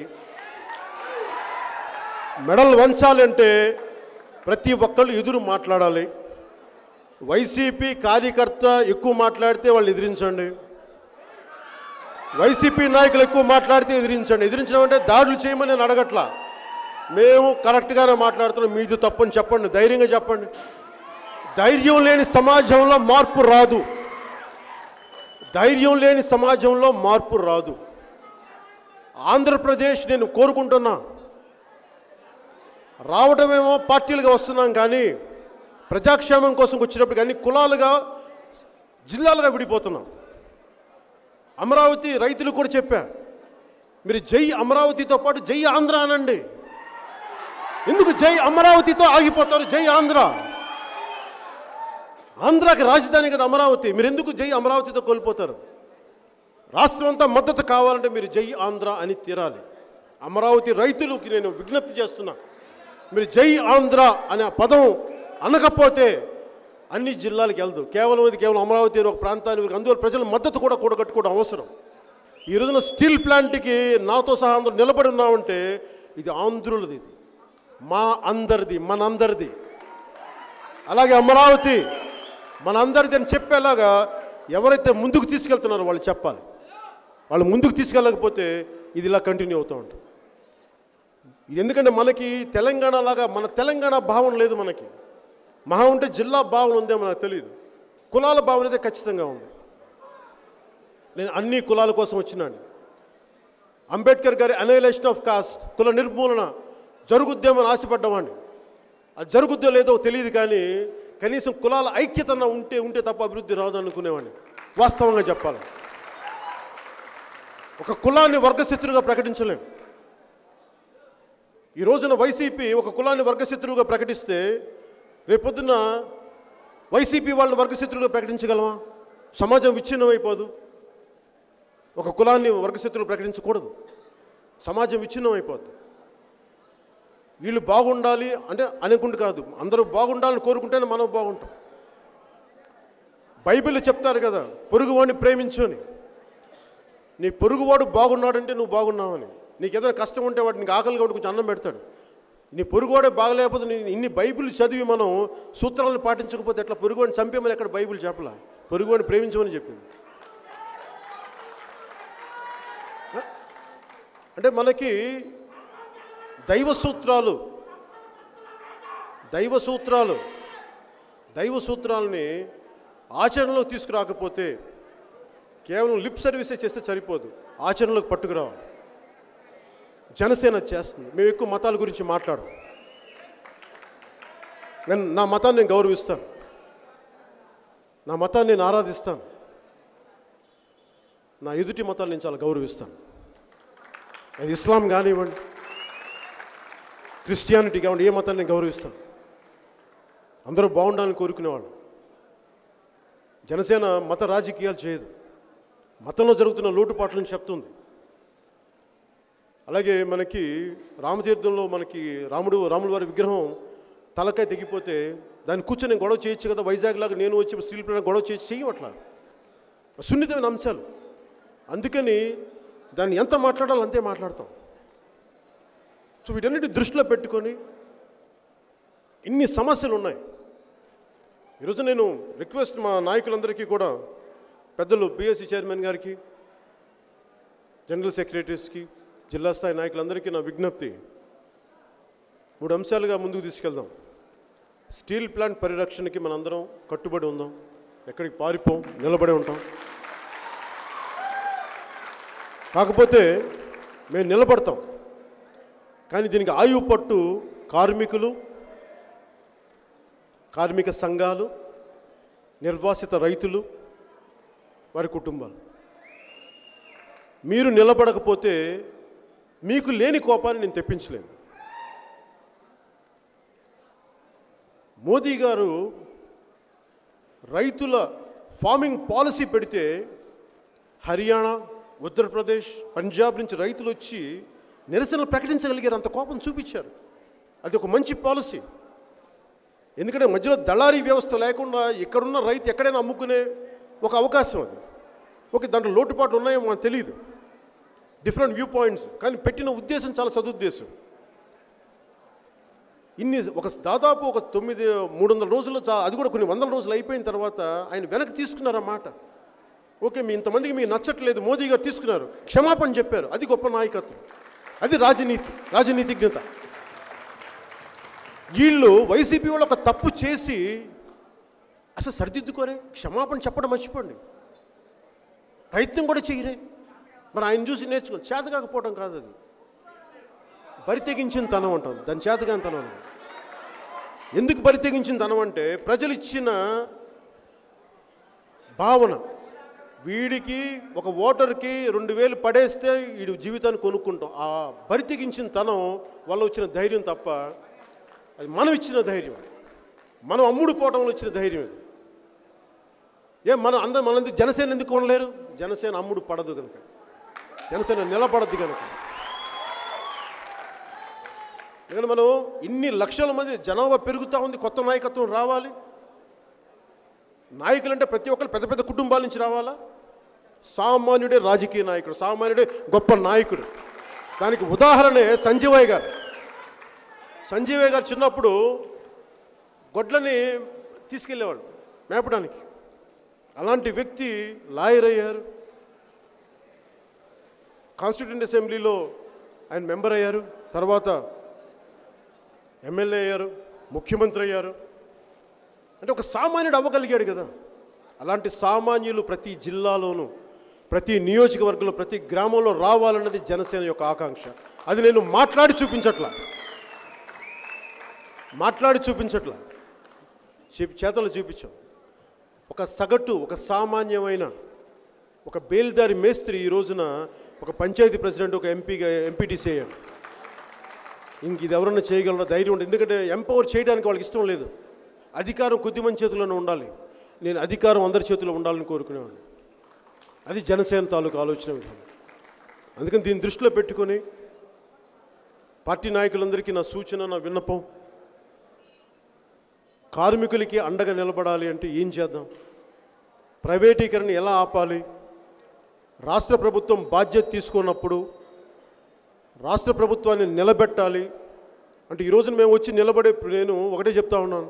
మెడలు వంచాలి అంటే ప్రతి ఒక్కళ్ళు ఎదురు మాట్లాడాలి వైసీపీ కార్యకర్త ఎక్కువ మాట్లాడితే వాళ్ళు ఎదిరించండి వైసీపీ నాయకులు ఎక్కువ మాట్లాడితే ఎదిరించండి ఎదిరించడం అంటే దాడులు చేయమని నేను అడగట్లా మేము కరెక్ట్గానే మాట్లాడుతున్నాం మీది తప్పని చెప్పండి ధైర్యంగా చెప్పండి ధైర్యం లేని సమాజంలో మార్పు రాదు ధైర్యం లేని సమాజంలో మార్పు రాదు ఆంధ్రప్రదేశ్ నేను కోరుకుంటున్నా రావడమేమో పార్టీలుగా వస్తున్నాం కానీ ప్రజాక్షేమం కోసం వచ్చినప్పుడు కానీ కులాలుగా జిల్లాలుగా విడిపోతున్నాం అమరావతి రైతులు కూడా చెప్పా మీరు జై అమరావతితో పాటు జై ఆంధ్ర అనండి ఎందుకు జై అమరావతితో ఆగిపోతారు జై ఆంధ్ర ఆంధ్రాకి రాజధాని కదా అమరావతి మీరు ఎందుకు జై అమరావతితో కోల్పోతారు రాష్ట్రం అంతా మద్దతు కావాలంటే మీరు జై ఆంధ్ర అని తీరాలి అమరావతి రైతులకి నేను విజ్ఞప్తి చేస్తున్నా మీరు జై ఆంధ్ర అనే ఆ పదం అనకపోతే అన్ని జిల్లాలకు వెళ్దు కేవలం ఇది కేవలం అమరావతి అనే ఒక ప్రాంతానికి అందువల్ల ప్రజల మద్దతు కూడా కూడగట్టుకోవడం అవసరం ఈ రోజున స్టీల్ ప్లాంట్కి నాతో సహా అందరూ నిలబడి ఉన్నామంటే ఇది ఆంధ్రులది ఇది మా అందరిది మనందరిది అలాగే అమరావతి మనందరిది అని చెప్పేలాగా ఎవరైతే ముందుకు తీసుకెళ్తున్నారో వాళ్ళు చెప్పాలి వాళ్ళు ముందుకు తీసుకెళ్ళకపోతే ఇది ఇలా కంటిన్యూ అవుతూ ఉంటుంది ఇది ఎందుకంటే మనకి తెలంగాణ లాగా మన తెలంగాణ భావన లేదు మనకి మహా ఉంటే జిల్లా భావన ఉందేమో నాకు తెలియదు కులాల భావన అయితే ఖచ్చితంగా ఉంది నేను అన్ని కులాల కోసం వచ్చినాను అంబేద్కర్ గారి అనైలేషన్ ఆఫ్ కాస్ట్ కుల నిర్మూలన జరుగుద్దేమని ఆశపడ్డవాడిని అది జరుగుద్దో లేదో తెలియదు కానీ కనీసం కులాల ఐక్యతన ఉంటే ఉంటే తప్ప అభివృద్ధి రాదు అనుకునేవాడిని వాస్తవంగా చెప్పాలి ఒక కులాన్ని వర్గశత్రువుగా ప్రకటించలేం ఈ రోజున వైసీపీ ఒక కులాన్ని వర్గశత్రువుగా ప్రకటిస్తే రేపొద్దున వైసీపీ వాళ్ళని వర్గశత్రువుగా ప్రకటించగలమా సమాజం విచ్ఛిన్నమైపోదు ఒక కులాన్ని వర్గశత్రువులు ప్రకటించకూడదు సమాజం విచ్ఛిన్నమైపోద్ది వీళ్ళు బాగుండాలి అంటే అనుకుంటు కాదు అందరూ బాగుండాలని కోరుకుంటేనే మనం బాగుంటాం బైబిల్ చెప్తారు కదా పొరుగువాడిని ప్రేమించు అని నీ పొరుగువాడు బాగున్నాడంటే నువ్వు బాగున్నావని నీకు ఏదైనా కష్టం ఉంటే వాడు నీకు ఆకలిగా ఉంటే కొంచెం అన్నం పెడతాడు నీ పొరుగువాడే బాగలేకపోతే నీ ఇన్ని బైబిల్ చదివి మనం సూత్రాలను పాటించకపోతే ఎట్లా పొరుగువాడిని చంపేమని ఎక్కడ బైబిల్ చెప్పలా పొరుగువాడిని ప్రేమించమని చెప్పింది అంటే మనకి దైవ సూత్రాలు దైవ సూత్రాలు దైవ సూత్రాలని ఆచరణలోకి తీసుకురాకపోతే కేవలం లిప్ సర్వీసే చేస్తే సరిపోదు ఆచరణలోకి పట్టుకురావాలి జనసేన చేస్తుంది మేము ఎక్కువ మతాల గురించి మాట్లాడం నేను నా మతాన్ని నేను గౌరవిస్తాను నా మతాన్ని నేను ఆరాధిస్తాను నా ఎదుటి మతాన్ని నేను చాలా గౌరవిస్తాను అది ఇస్లాం కానివ్వండి క్రిస్టియానిటీ కావండి ఏ మతాన్ని నేను గౌరవిస్తాను అందరూ బాగుండాలని కోరుకునేవాళ్ళు జనసేన మత రాజకీయాలు చేయదు మతంలో జరుగుతున్న లోటుపాట్లను చెప్తుంది అలాగే మనకి రామతీర్థంలో మనకి రాముడు రాముల వారి విగ్రహం తలకాయ తెగిపోతే దాన్ని కూర్చొని నేను గొడవ చేయొచ్చు కదా వైజాగ్ లాగా నేను వచ్చి స్టీల్ ప్లాంట్ గొడవ చేయొచ్చు చెయ్యం అట్లా సున్నితమైన అంశాలు అందుకని దాన్ని ఎంత మాట్లాడాలో అంతే మాట్లాడతాం సో వీటన్నిటి దృష్టిలో పెట్టుకొని ఇన్ని సమస్యలు ఉన్నాయి ఈరోజు నేను రిక్వెస్ట్ మా నాయకులందరికీ కూడా పెద్దలు పిఎస్సి చైర్మన్ గారికి జనరల్ సెక్రటరీస్కి జిల్లా స్థాయి నాయకులందరికీ నా విజ్ఞప్తి మూడు అంశాలుగా ముందుకు తీసుకెళ్దాం స్టీల్ ప్లాంట్ పరిరక్షణకి మనందరం కట్టుబడి ఉందాం ఎక్కడికి పారిపోం నిలబడి ఉంటాం కాకపోతే మేము నిలబడతాం కానీ దీనికి ఆయువు పట్టు కార్మికులు కార్మిక సంఘాలు నిర్వాసిత రైతులు వారి కుటుంబాలు మీరు నిలబడకపోతే మీకు లేని కోపాన్ని నేను తెప్పించలేను మోదీ గారు రైతుల ఫార్మింగ్ పాలసీ పెడితే హర్యానా ఉత్తరప్రదేశ్ పంజాబ్ నుంచి రైతులు వచ్చి నిరసనలు ప్రకటించగలిగారు అంత కోపం చూపించారు అది ఒక మంచి పాలసీ ఎందుకంటే మధ్యలో దళారీ వ్యవస్థ లేకుండా ఇక్కడున్న రైతు ఎక్కడైనా అమ్ముకునే ఒక అవకాశం అది ఓకే దాంట్లో లోటుపాట్లు ఉన్నాయో మనకు తెలియదు డిఫరెంట్ వ్యూ పాయింట్స్ కానీ పెట్టిన ఉద్దేశం చాలా సదుద్దేశం ఇన్ని ఒక దాదాపు ఒక తొమ్మిది మూడు వందల రోజుల్లో చా అది కూడా కొన్ని వందల రోజులు అయిపోయిన తర్వాత ఆయన వెనక్కి తీసుకున్నారు ఆ మాట ఓకే మీ ఇంతమందికి మీకు నచ్చట్లేదు మోదీ గారు తీసుకున్నారు క్షమాపణ చెప్పారు అది గొప్ప నాయకత్వం అది రాజనీతి రాజనీతిజ్ఞత వీళ్ళు వైసీపీ వాళ్ళు ఒక తప్పు చేసి అసలు సరిదిద్దుకోరే క్షమాపణ చెప్పడం మర్చిపోండి ప్రయత్నం కూడా చేయరే మరి ఆయన చూసి నేర్చుకో చేత కాకపోవడం కాదు అది బరి తెగించిన తనం అంటాం దాని చేతగాని తనం అనం. ఎందుకు బరి తెగించిన తనం అంటే ప్రజలు ఇచ్చిన భావన వీడికి ఒక ఓటర్కి రెండు వేలు పడేస్తే వీడి జీవితాన్ని కొనుక్కుంటాం ఆ బరి తెగించిన తనం వల్ల వచ్చిన ధైర్యం తప్ప అది మనం ఇచ్చిన ధైర్యం మనం అమ్ముడు పోవడంలో వచ్చిన ధైర్యం ఇది ఏం మనం అందరం మనందుకు జనసేన ఎందుకు కొనలేరు జనసేన అమ్ముడు పడదు కనుక జనసేన నిలబడద్దు కనుక ఎందుకంటే మనం ఇన్ని లక్షల మంది జనాభా పెరుగుతూ ఉంది కొత్త నాయకత్వం రావాలి నాయకులు అంటే ప్రతి ఒక్కరు పెద్ద పెద్ద కుటుంబాల నుంచి రావాలా సామాన్యుడే రాజకీయ నాయకుడు సామాన్యుడే గొప్ప నాయకుడు దానికి ఉదాహరణే సంజీవయ్య గారు సంజీవయ్య గారు చిన్నప్పుడు గొడ్లని తీసుకెళ్ళేవాడు మేపడానికి అలాంటి వ్యక్తి లాయర్ అయ్యారు కాన్స్టిట్యూంట్ అసెంబ్లీలో ఆయన మెంబర్ అయ్యారు తర్వాత ఎమ్మెల్యే అయ్యారు ముఖ్యమంత్రి అయ్యారు అంటే ఒక సామాన్యుడు అవ్వగలిగాడు కదా అలాంటి సామాన్యులు ప్రతి జిల్లాలోనూ ప్రతి నియోజకవర్గంలో ప్రతి గ్రామంలో రావాలన్నది జనసేన యొక్క ఆకాంక్ష అది నేను మాట్లాడి చూపించట్లా మాట్లాడి చూపించట్లా చెప్పి చేతలు చూపించాం ఒక సగటు ఒక సామాన్యమైన ఒక బేల్దారి మేస్త్రి ఈ రోజున ఒక పంచాయతీ ప్రెసిడెంట్ ఒక ఎంపీగా ఎంపీటీసీ అయ్యాడు ఇంక ఇది ఎవరన్నా చేయగలరా ధైర్యం ఉంటుంది ఎందుకంటే ఎంపవర్ చేయడానికి వాళ్ళకి ఇష్టం లేదు అధికారం కొద్దిమంది చేతుల్లోనే ఉండాలి నేను అధికారం అందరి చేతిలో ఉండాలని కోరుకునేవాడిని అది జనసేన తాలూకు ఆలోచన విధానం అందుకని దీన్ని దృష్టిలో పెట్టుకొని పార్టీ నాయకులందరికీ నా సూచన నా విన్నపం కార్మికులకి అండగా నిలబడాలి అంటే ఏం చేద్దాం ప్రైవేటీకరణ ఎలా ఆపాలి రాష్ట్ర ప్రభుత్వం బాధ్యత తీసుకున్నప్పుడు రాష్ట్ర ప్రభుత్వాన్ని నిలబెట్టాలి అంటే ఈ రోజున మేము వచ్చి నిలబడే నేను ఒకటే చెప్తా ఉన్నాను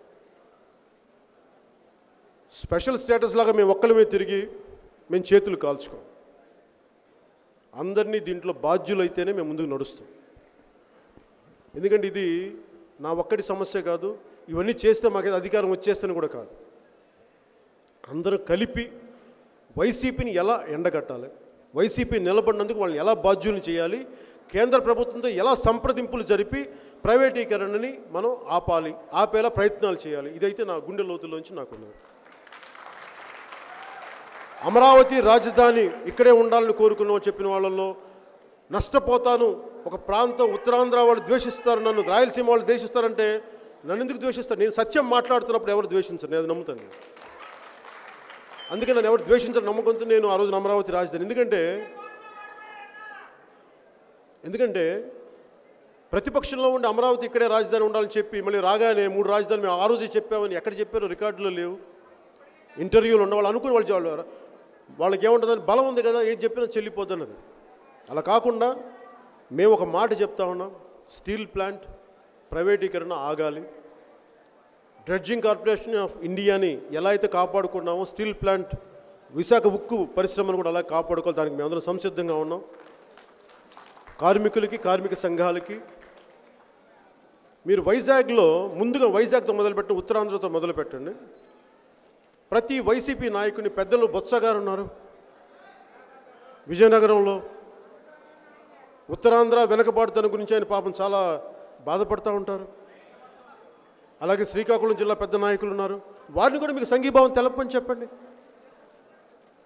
స్పెషల్ స్టేటస్ లాగా మేము ఒక్కళ్ళమే తిరిగి మేము చేతులు కాల్చుకోం అందరినీ దీంట్లో బాధ్యులైతేనే మేము ముందుకు నడుస్తాం ఎందుకంటే ఇది నా ఒక్కటి సమస్య కాదు ఇవన్నీ చేస్తే మాకు అధికారం వచ్చేస్తని కూడా కాదు అందరూ కలిపి వైసీపీని ఎలా ఎండగట్టాలి వైసీపీ నిలబడినందుకు వాళ్ళని ఎలా బాధ్యులను చేయాలి కేంద్ర ప్రభుత్వంతో ఎలా సంప్రదింపులు జరిపి ప్రైవేటీకరణని మనం ఆపాలి ఆపేలా ప్రయత్నాలు చేయాలి ఇదైతే నా గుండె లోతుల్లోంచి నాకున్నది అమరావతి రాజధాని ఇక్కడే ఉండాలని కోరుకున్నాం చెప్పిన వాళ్ళల్లో నష్టపోతాను ఒక ప్రాంతం ఉత్తరాంధ్ర వాళ్ళు ద్వేషిస్తారు నన్ను రాయలసీమ వాళ్ళు ద్వేషిస్తారంటే నన్ను ఎందుకు ద్వేషిస్తారు నేను సత్యం మాట్లాడుతున్నప్పుడు ఎవరు ద్వేషించరు నేను అది నమ్ముతాను నేను. అందుకే నన్ను ఎవరు ద్వేషించరు నమ్మకంతో నేను ఆ రోజున అమరావతి రాజధాని ఎందుకంటే ఎందుకంటే ప్రతిపక్షంలో ఉండి అమరావతి ఇక్కడే రాజధాని ఉండాలని చెప్పి మళ్ళీ రాగానే మూడు రాజధాని మేము ఆ రోజే చెప్పామని ఎక్కడ చెప్పారో రికార్డులో లేవు ఇంటర్వ్యూలు ఉన్న వాళ్ళు అనుకుని వాళ్ళు వాళ్ళు వాళ్ళకి ఏముంటుందని బలం ఉంది కదా ఏది చెప్పినా చెల్లిపోతున్నది అలా కాకుండా మేము ఒక మాట చెప్తా ఉన్నాం స్టీల్ ప్లాంట్ ప్రైవేటీకరణ ఆగాలి డ్రెడ్జింగ్ కార్పొరేషన్ ఆఫ్ ఇండియాని ఎలా అయితే కాపాడుకున్నామో స్టీల్ ప్లాంట్ విశాఖ ఉక్కు పరిశ్రమను కూడా అలా కాపాడుకోవాలి దానికి మేమందరం సంసిద్ధంగా ఉన్నాం కార్మికులకి కార్మిక సంఘాలకి మీరు వైజాగ్లో ముందుగా వైజాగ్తో మొదలుపెట్టిన ఉత్తరాంధ్రతో మొదలు పెట్టండి ప్రతి వైసీపీ నాయకుని పెద్దలు బొత్స గారు ఉన్నారు విజయనగరంలో ఉత్తరాంధ్ర వెనకబాటుతనం గురించి ఆయన పాపం చాలా బాధపడుతూ ఉంటారు అలాగే శ్రీకాకుళం జిల్లా పెద్ద నాయకులు ఉన్నారు వారిని కూడా మీకు సంఘీభావం తెలపని చెప్పండి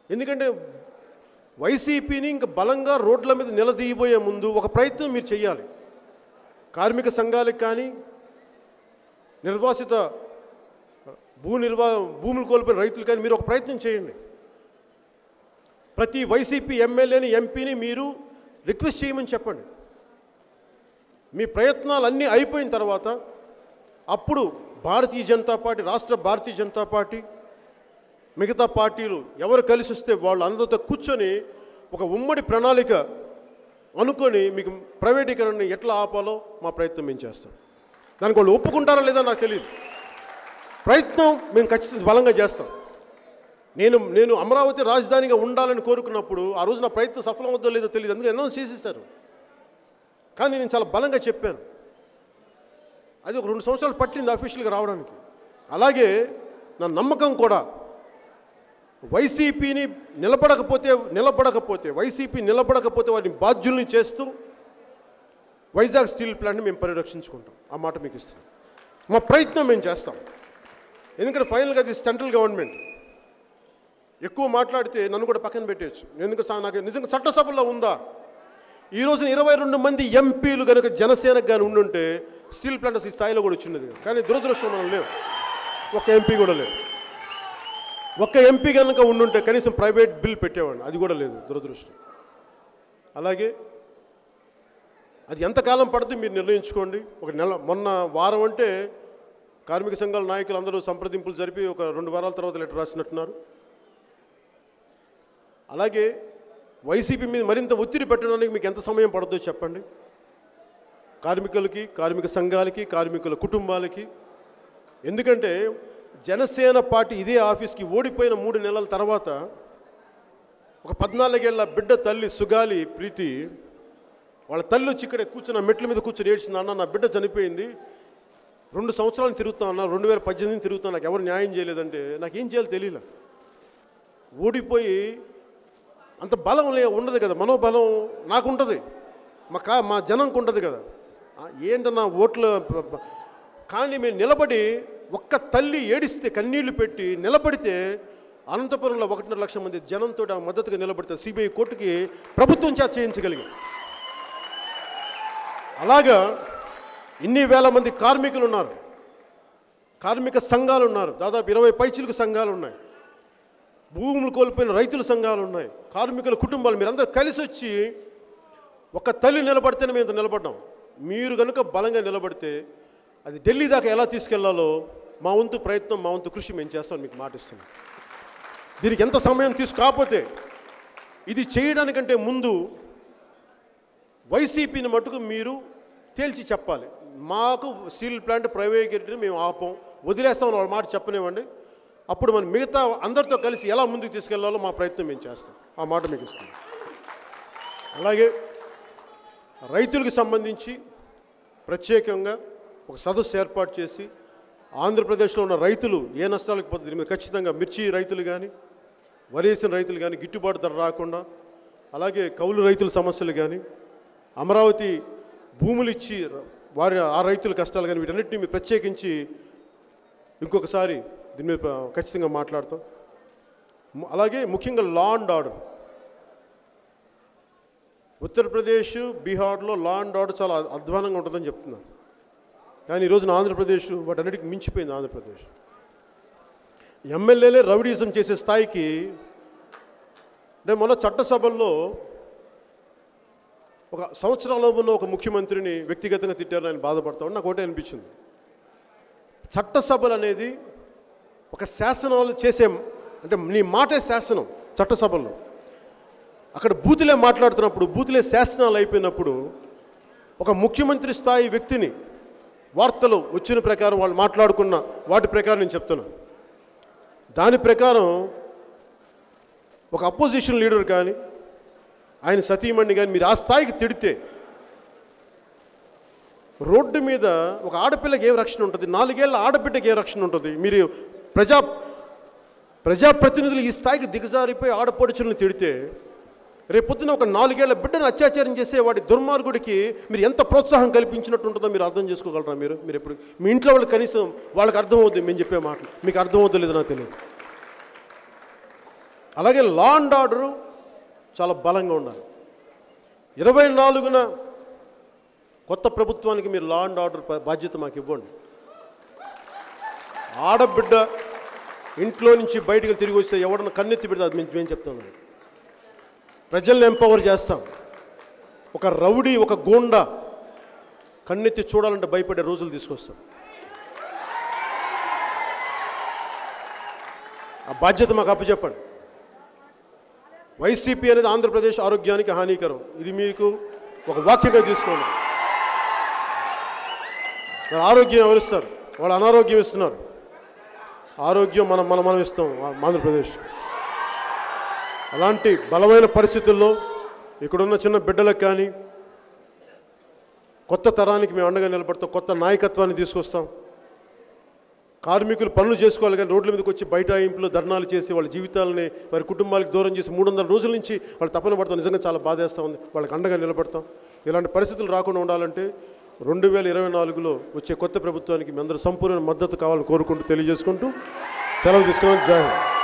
ఎందుకంటే వైసీపీని ఇంకా బలంగా రోడ్ల మీద నిలదీయబోయే ముందు ఒక ప్రయత్నం మీరు చేయాలి కార్మిక సంఘాలకు కానీ నిర్వాసిత భూ నిర్వా భూములు కోల్పోయిన రైతులు కానీ మీరు ఒక ప్రయత్నం చేయండి ప్రతి వైసీపీ ఎమ్మెల్యేని ఎంపీని మీరు రిక్వెస్ట్ చేయమని చెప్పండి మీ ప్రయత్నాలు అన్నీ అయిపోయిన తర్వాత అప్పుడు భారతీయ జనతా పార్టీ రాష్ట్ర భారతీయ జనతా పార్టీ మిగతా పార్టీలు ఎవరు కలిసి వస్తే వాళ్ళు అందరితో కూర్చొని ఒక ఉమ్మడి ప్రణాళిక అనుకొని మీకు ప్రైవేటీకరణని ఎట్లా ఆపాలో మా ప్రయత్నం మేము చేస్తాం దానికి వాళ్ళు ఒప్పుకుంటారా లేదా నాకు తెలియదు ప్రయత్నం మేము ఖచ్చితంగా బలంగా చేస్తాం నేను నేను అమరావతి రాజధానిగా ఉండాలని కోరుకున్నప్పుడు ఆ రోజు నా ప్రయత్నం సఫలం అవుతుందో లేదో తెలియదు అందుకే అనౌన్స్ చేసేసారు కానీ నేను చాలా బలంగా చెప్పాను అది ఒక రెండు సంవత్సరాలు పట్టింది అఫీషియల్గా రావడానికి అలాగే నా నమ్మకం కూడా వైసీపీని నిలబడకపోతే నిలబడకపోతే వైసీపీ నిలబడకపోతే వారిని బాధ్యుల్ని చేస్తూ వైజాగ్ స్టీల్ ప్లాంట్ని మేము పరిరక్షించుకుంటాం ఆ మాట మీకు ఇస్తాం మా ప్రయత్నం మేము చేస్తాం ఎందుకంటే ఫైనల్గా అది సెంట్రల్ గవర్నమెంట్ ఎక్కువ మాట్లాడితే నన్ను కూడా పక్కన పెట్టేయచ్చు ఎందుకంటే సా- నాకు నిజంగా చట్టసభలో ఉందా ఈ రోజున ఇరవై రెండు మంది ఎంపీలు కనుక జనసేనకు కానీ ఉండుంటే స్టీల్ ప్లాంట్ అసలు ఈ స్థాయిలో కూడా వచ్చిండేది కాదు. కానీ దురదృష్టం మనం లేవు ఒక ఎంపీ కూడా లేవు ఒక్క ఎంపీ కనుక ఉండుంటే కనీసం ప్రైవేట్ బిల్ పెట్టేవాడిని అది కూడా లేదు దురదృష్టం అలాగే అది ఎంతకాలం పడుతుంది మీరు నిర్ణయించుకోండి ఒక నెల మొన్న వారం అంటే కార్మిక సంఘాల నాయకులు అందరూ సంప్రదింపులు జరిపి ఒక రెండు వారాల తర్వాత లెటర్ రాసినట్టున్నారు అలాగే వైసీపీ మీద మరింత ఒత్తిడి పెట్టడానికి మీకు ఎంత సమయం పడుతుందో చెప్పండి కార్మికులకి కార్మిక సంఘాలకి కార్మికుల కుటుంబాలకి ఎందుకంటే జనసేన పార్టీ ఇదే ఆఫీస్కి ఓడిపోయిన మూడు నెలల తర్వాత ఒక పద్నాలుగేళ్ల బిడ్డ తల్లి సుగాలి ప్రీతి వాళ్ళ తల్లి వచ్చి ఇక్కడ కూర్చున్న మెట్ల మీద కూర్చొని ఏడ్చింది అన్న నా బిడ్డ చనిపోయింది రెండు సంవత్సరాలు తిరుగుతా అన్న రెండు వేల పద్దెనిమిది తిరుగుతా నాకు ఎవరు న్యాయం చేయలేదంటే నాకేం చేయాలో తెలియలే ఓడిపోయి అంత బలం లే ఉండదు కదా మనోబలం నాకుంటుంది మా కా మా జనంకు ఉంటుంది కదా ఆ, ఏంటన్నా ఓట్ల ప- ప- కానీ మేము నిలబడి ఒక్క తల్లి ఏడిస్తే కన్నీళ్లు పెట్టి నిలబడితే అనంతపురంలో ఒకటిన్నర లక్షల మంది జనంతో ఆ మద్దతుగా నిలబడితే సిబిఐ కోర్టుకి ప్రభుత్వం చేత చేయించగలిగాం అలాగా ఇన్ని వేల మంది కార్మికులు ఉన్నారు కార్మిక సంఘాలు ఉన్నారు దాదాపు ఇరవై పైచిలకు సంఘాలు ఉన్నాయి భూములు కోల్పోయిన రైతుల సంఘాలు ఉన్నాయి కార్మికుల కుటుంబాలు మీరందరూ కలిసి వచ్చి ఒక తల్లి నిలబడితేనే మేము ఇంత నిలబడ్డాం మీరు కనుక బలంగా నిలబడితే అది ఢిల్లీ దాకా ఎలా తీసుకెళ్లాలో మా వంతు ప్రయత్నం మా వంతు కృషి మేము చేస్తాం మీకు మాటిస్తున్నాం దీనికి ఎంత సమయం తీసు కాకపోతే ఇది చేయడానికంటే ముందు వైసీపీని మటుకు మీరు తేల్చి చెప్పాలి మాకు స్టీల్ ప్లాంట్ ప్రైవేటీకరణ మేము ఆపం వదిలేస్తామని వాళ్ళ మాట చెప్పనివ్వండి అప్పుడు మనం మిగతా అందరితో కలిసి ఎలా ముందుకు తీసుకెళ్లాలో మా ప్రయత్నం మేము చేస్తాం ఆ మాట మీకు ఇస్తాం అలాగే రైతులకు సంబంధించి ప్రత్యేకంగా ఒక సదస్సు ఏర్పాటు చేసి ఆంధ్రప్రదేశ్లో ఉన్న రైతులు ఏ నష్టాలకు పోతుంది దీని మీద ఖచ్చితంగా మిర్చి రైతులు కానీ వరేసిన రైతులు కానీ గిట్టుబాటు ధర రాకుండా అలాగే కౌలు రైతుల సమస్యలు కానీ అమరావతి భూములు ఇచ్చి వారి ఆ రైతుల కష్టాలు కానీ వీటన్నిటిని మీరు ప్రత్యేకించి ఇంకొకసారి దీని మీద ప- ఖచ్చితంగా మాట్లాడతాం ము- అలాగే ముఖ్యంగా లా అండ్ ఆర్డర్ ఉత్తరప్రదేశ్ బీహార్లో లా అండ్ ఆర్డర్ చాలా అ- అధ్వానంగా ఉంటుందని చెప్తున్నారు కానీ ఈ రోజున ఆంధ్రప్రదేశ్ వాటన్నిటికి మించిపోయింది ఆంధ్రప్రదేశ్ ఎమ్మెల్యేలే రౌడీజం చేసే స్థాయికి అంటే మొన్న చట్టసభల్లో ఒక సంవత్సరంలో ఉన్న ఒక ముఖ్యమంత్రిని వ్యక్తిగతంగా తిట్టారని ఆయన బాధపడతాడు నాకు ఒకటే అనిపించింది చట్టసభలు అనేది ఒక శాసనాలు చేసే అంటే నీ మాటే శాసనం చట్టసభల్లో అక్కడ బూతులే మాట్లాడుతున్నప్పుడు బూతులే శాసనాలు అయిపోయినప్పుడు ఒక ముఖ్యమంత్రి స్థాయి వ్యక్తిని వార్తలు వచ్చిన ప్రకారం వాళ్ళు మాట్లాడుకున్న వాటి ప్రకారం నేను చెప్తున్నాను దాని ప్రకారం ఒక అపోజిషన్ లీడర్ కానీ ఆయన సతీమణి కానీ మీరు ఆ స్థాయికి తిడితే రోడ్డు మీద ఒక ఆడపిల్లకి ఏం రక్షణ ఉంటుంది నాలుగేళ్ల ఆడబిడ్డకి ఏ రక్షణ ఉంటుంది మీరు ప్రజా ప్రజాప్రతినిధులు ఈ స్థాయికి దిగజారిపోయి ఆడపడుచులను తిడితే రేపొద్దున ఒక నాలుగేళ్ల బిడ్డను అత్యాచారం చేసే వాడి దుర్మార్గుడికి మీరు ఎంత ప్రోత్సాహం కల్పించినట్టు ఉంటుందో మీరు అర్థం చేసుకోగలరా మీరు మీరు ఎప్పుడు మీ ఇంట్లో వాళ్ళకి కనీసం వాళ్ళకి అర్థమవుద్ది మేము చెప్పే మాటలు మీకు అర్థమవుద్దో లేదో నాకు తెలియదు అలాగే లా అండ్ ఆర్డరు చాలా బలంగా ఉండాలి ఇరవై నాలుగున కొత్త ప్రభుత్వానికి మీరు లా అండ్ ఆర్డర్ ప- బాధ్యత మాకు ఇవ్వండి ఆడబిడ్డ ఇంట్లో నుంచి బయటికి తిరిగి వస్తే ఎవడన్నా కన్నెత్తి పెడితే అది మేము మేము చెప్తాం ప్రజల్ని ఎంపవర్ చేస్తాం ఒక రౌడీ ఒక గూండా కన్నెత్తి చూడాలంటే భయపడే రోజులు తీసుకొస్తాం ఆ బాధ్యత మాకు అప్పచెప్పండి వైసీపీ అనేది ఆంధ్రప్రదేశ్ ఆరోగ్యానికి హానికరం ఇది మీకు ఒక వాక్యంగా తీసుకోండి మరి ఆరోగ్యం ఎవరిస్తారు వాళ్ళు అనారోగ్యం ఇస్తున్నారు ఆరోగ్యం మనం మనం మనం ఇస్తాం ఆ- ఆంధ్రప్రదేశ్ అలాంటి బలమైన పరిస్థితుల్లో ఇక్కడున్న చిన్న బిడ్డలకు కానీ కొత్త తరానికి మేము అండగా నిలబడతాం కొత్త నాయకత్వాన్ని తీసుకొస్తాం కార్మికులు పనులు చేసుకోవాలి కానీ రోడ్ల మీదకి వచ్చి బైఠాయింపులు ధర్నాలు చేసి వాళ్ళ జీవితాలని వారి కుటుంబాలకు దూరం చేసి మూడు వందల రోజుల నుంచి వాళ్ళు తపన పడతాం నిజంగా చాలా బాధేస్తూ ఉంది వాళ్ళకి అండగా నిలబడతాం ఇలాంటి పరిస్థితులు రాకుండా ఉండాలంటే రెండు వేల ఇరవై నాలుగులో వచ్చే కొత్త ప్రభుత్వానికి మీ అందరూ సంపూర్ణ మద్దతు కావాలని కోరుకుంటూ తెలియజేసుకుంటూ సెలవు తీసుకున్నాం జై హింద్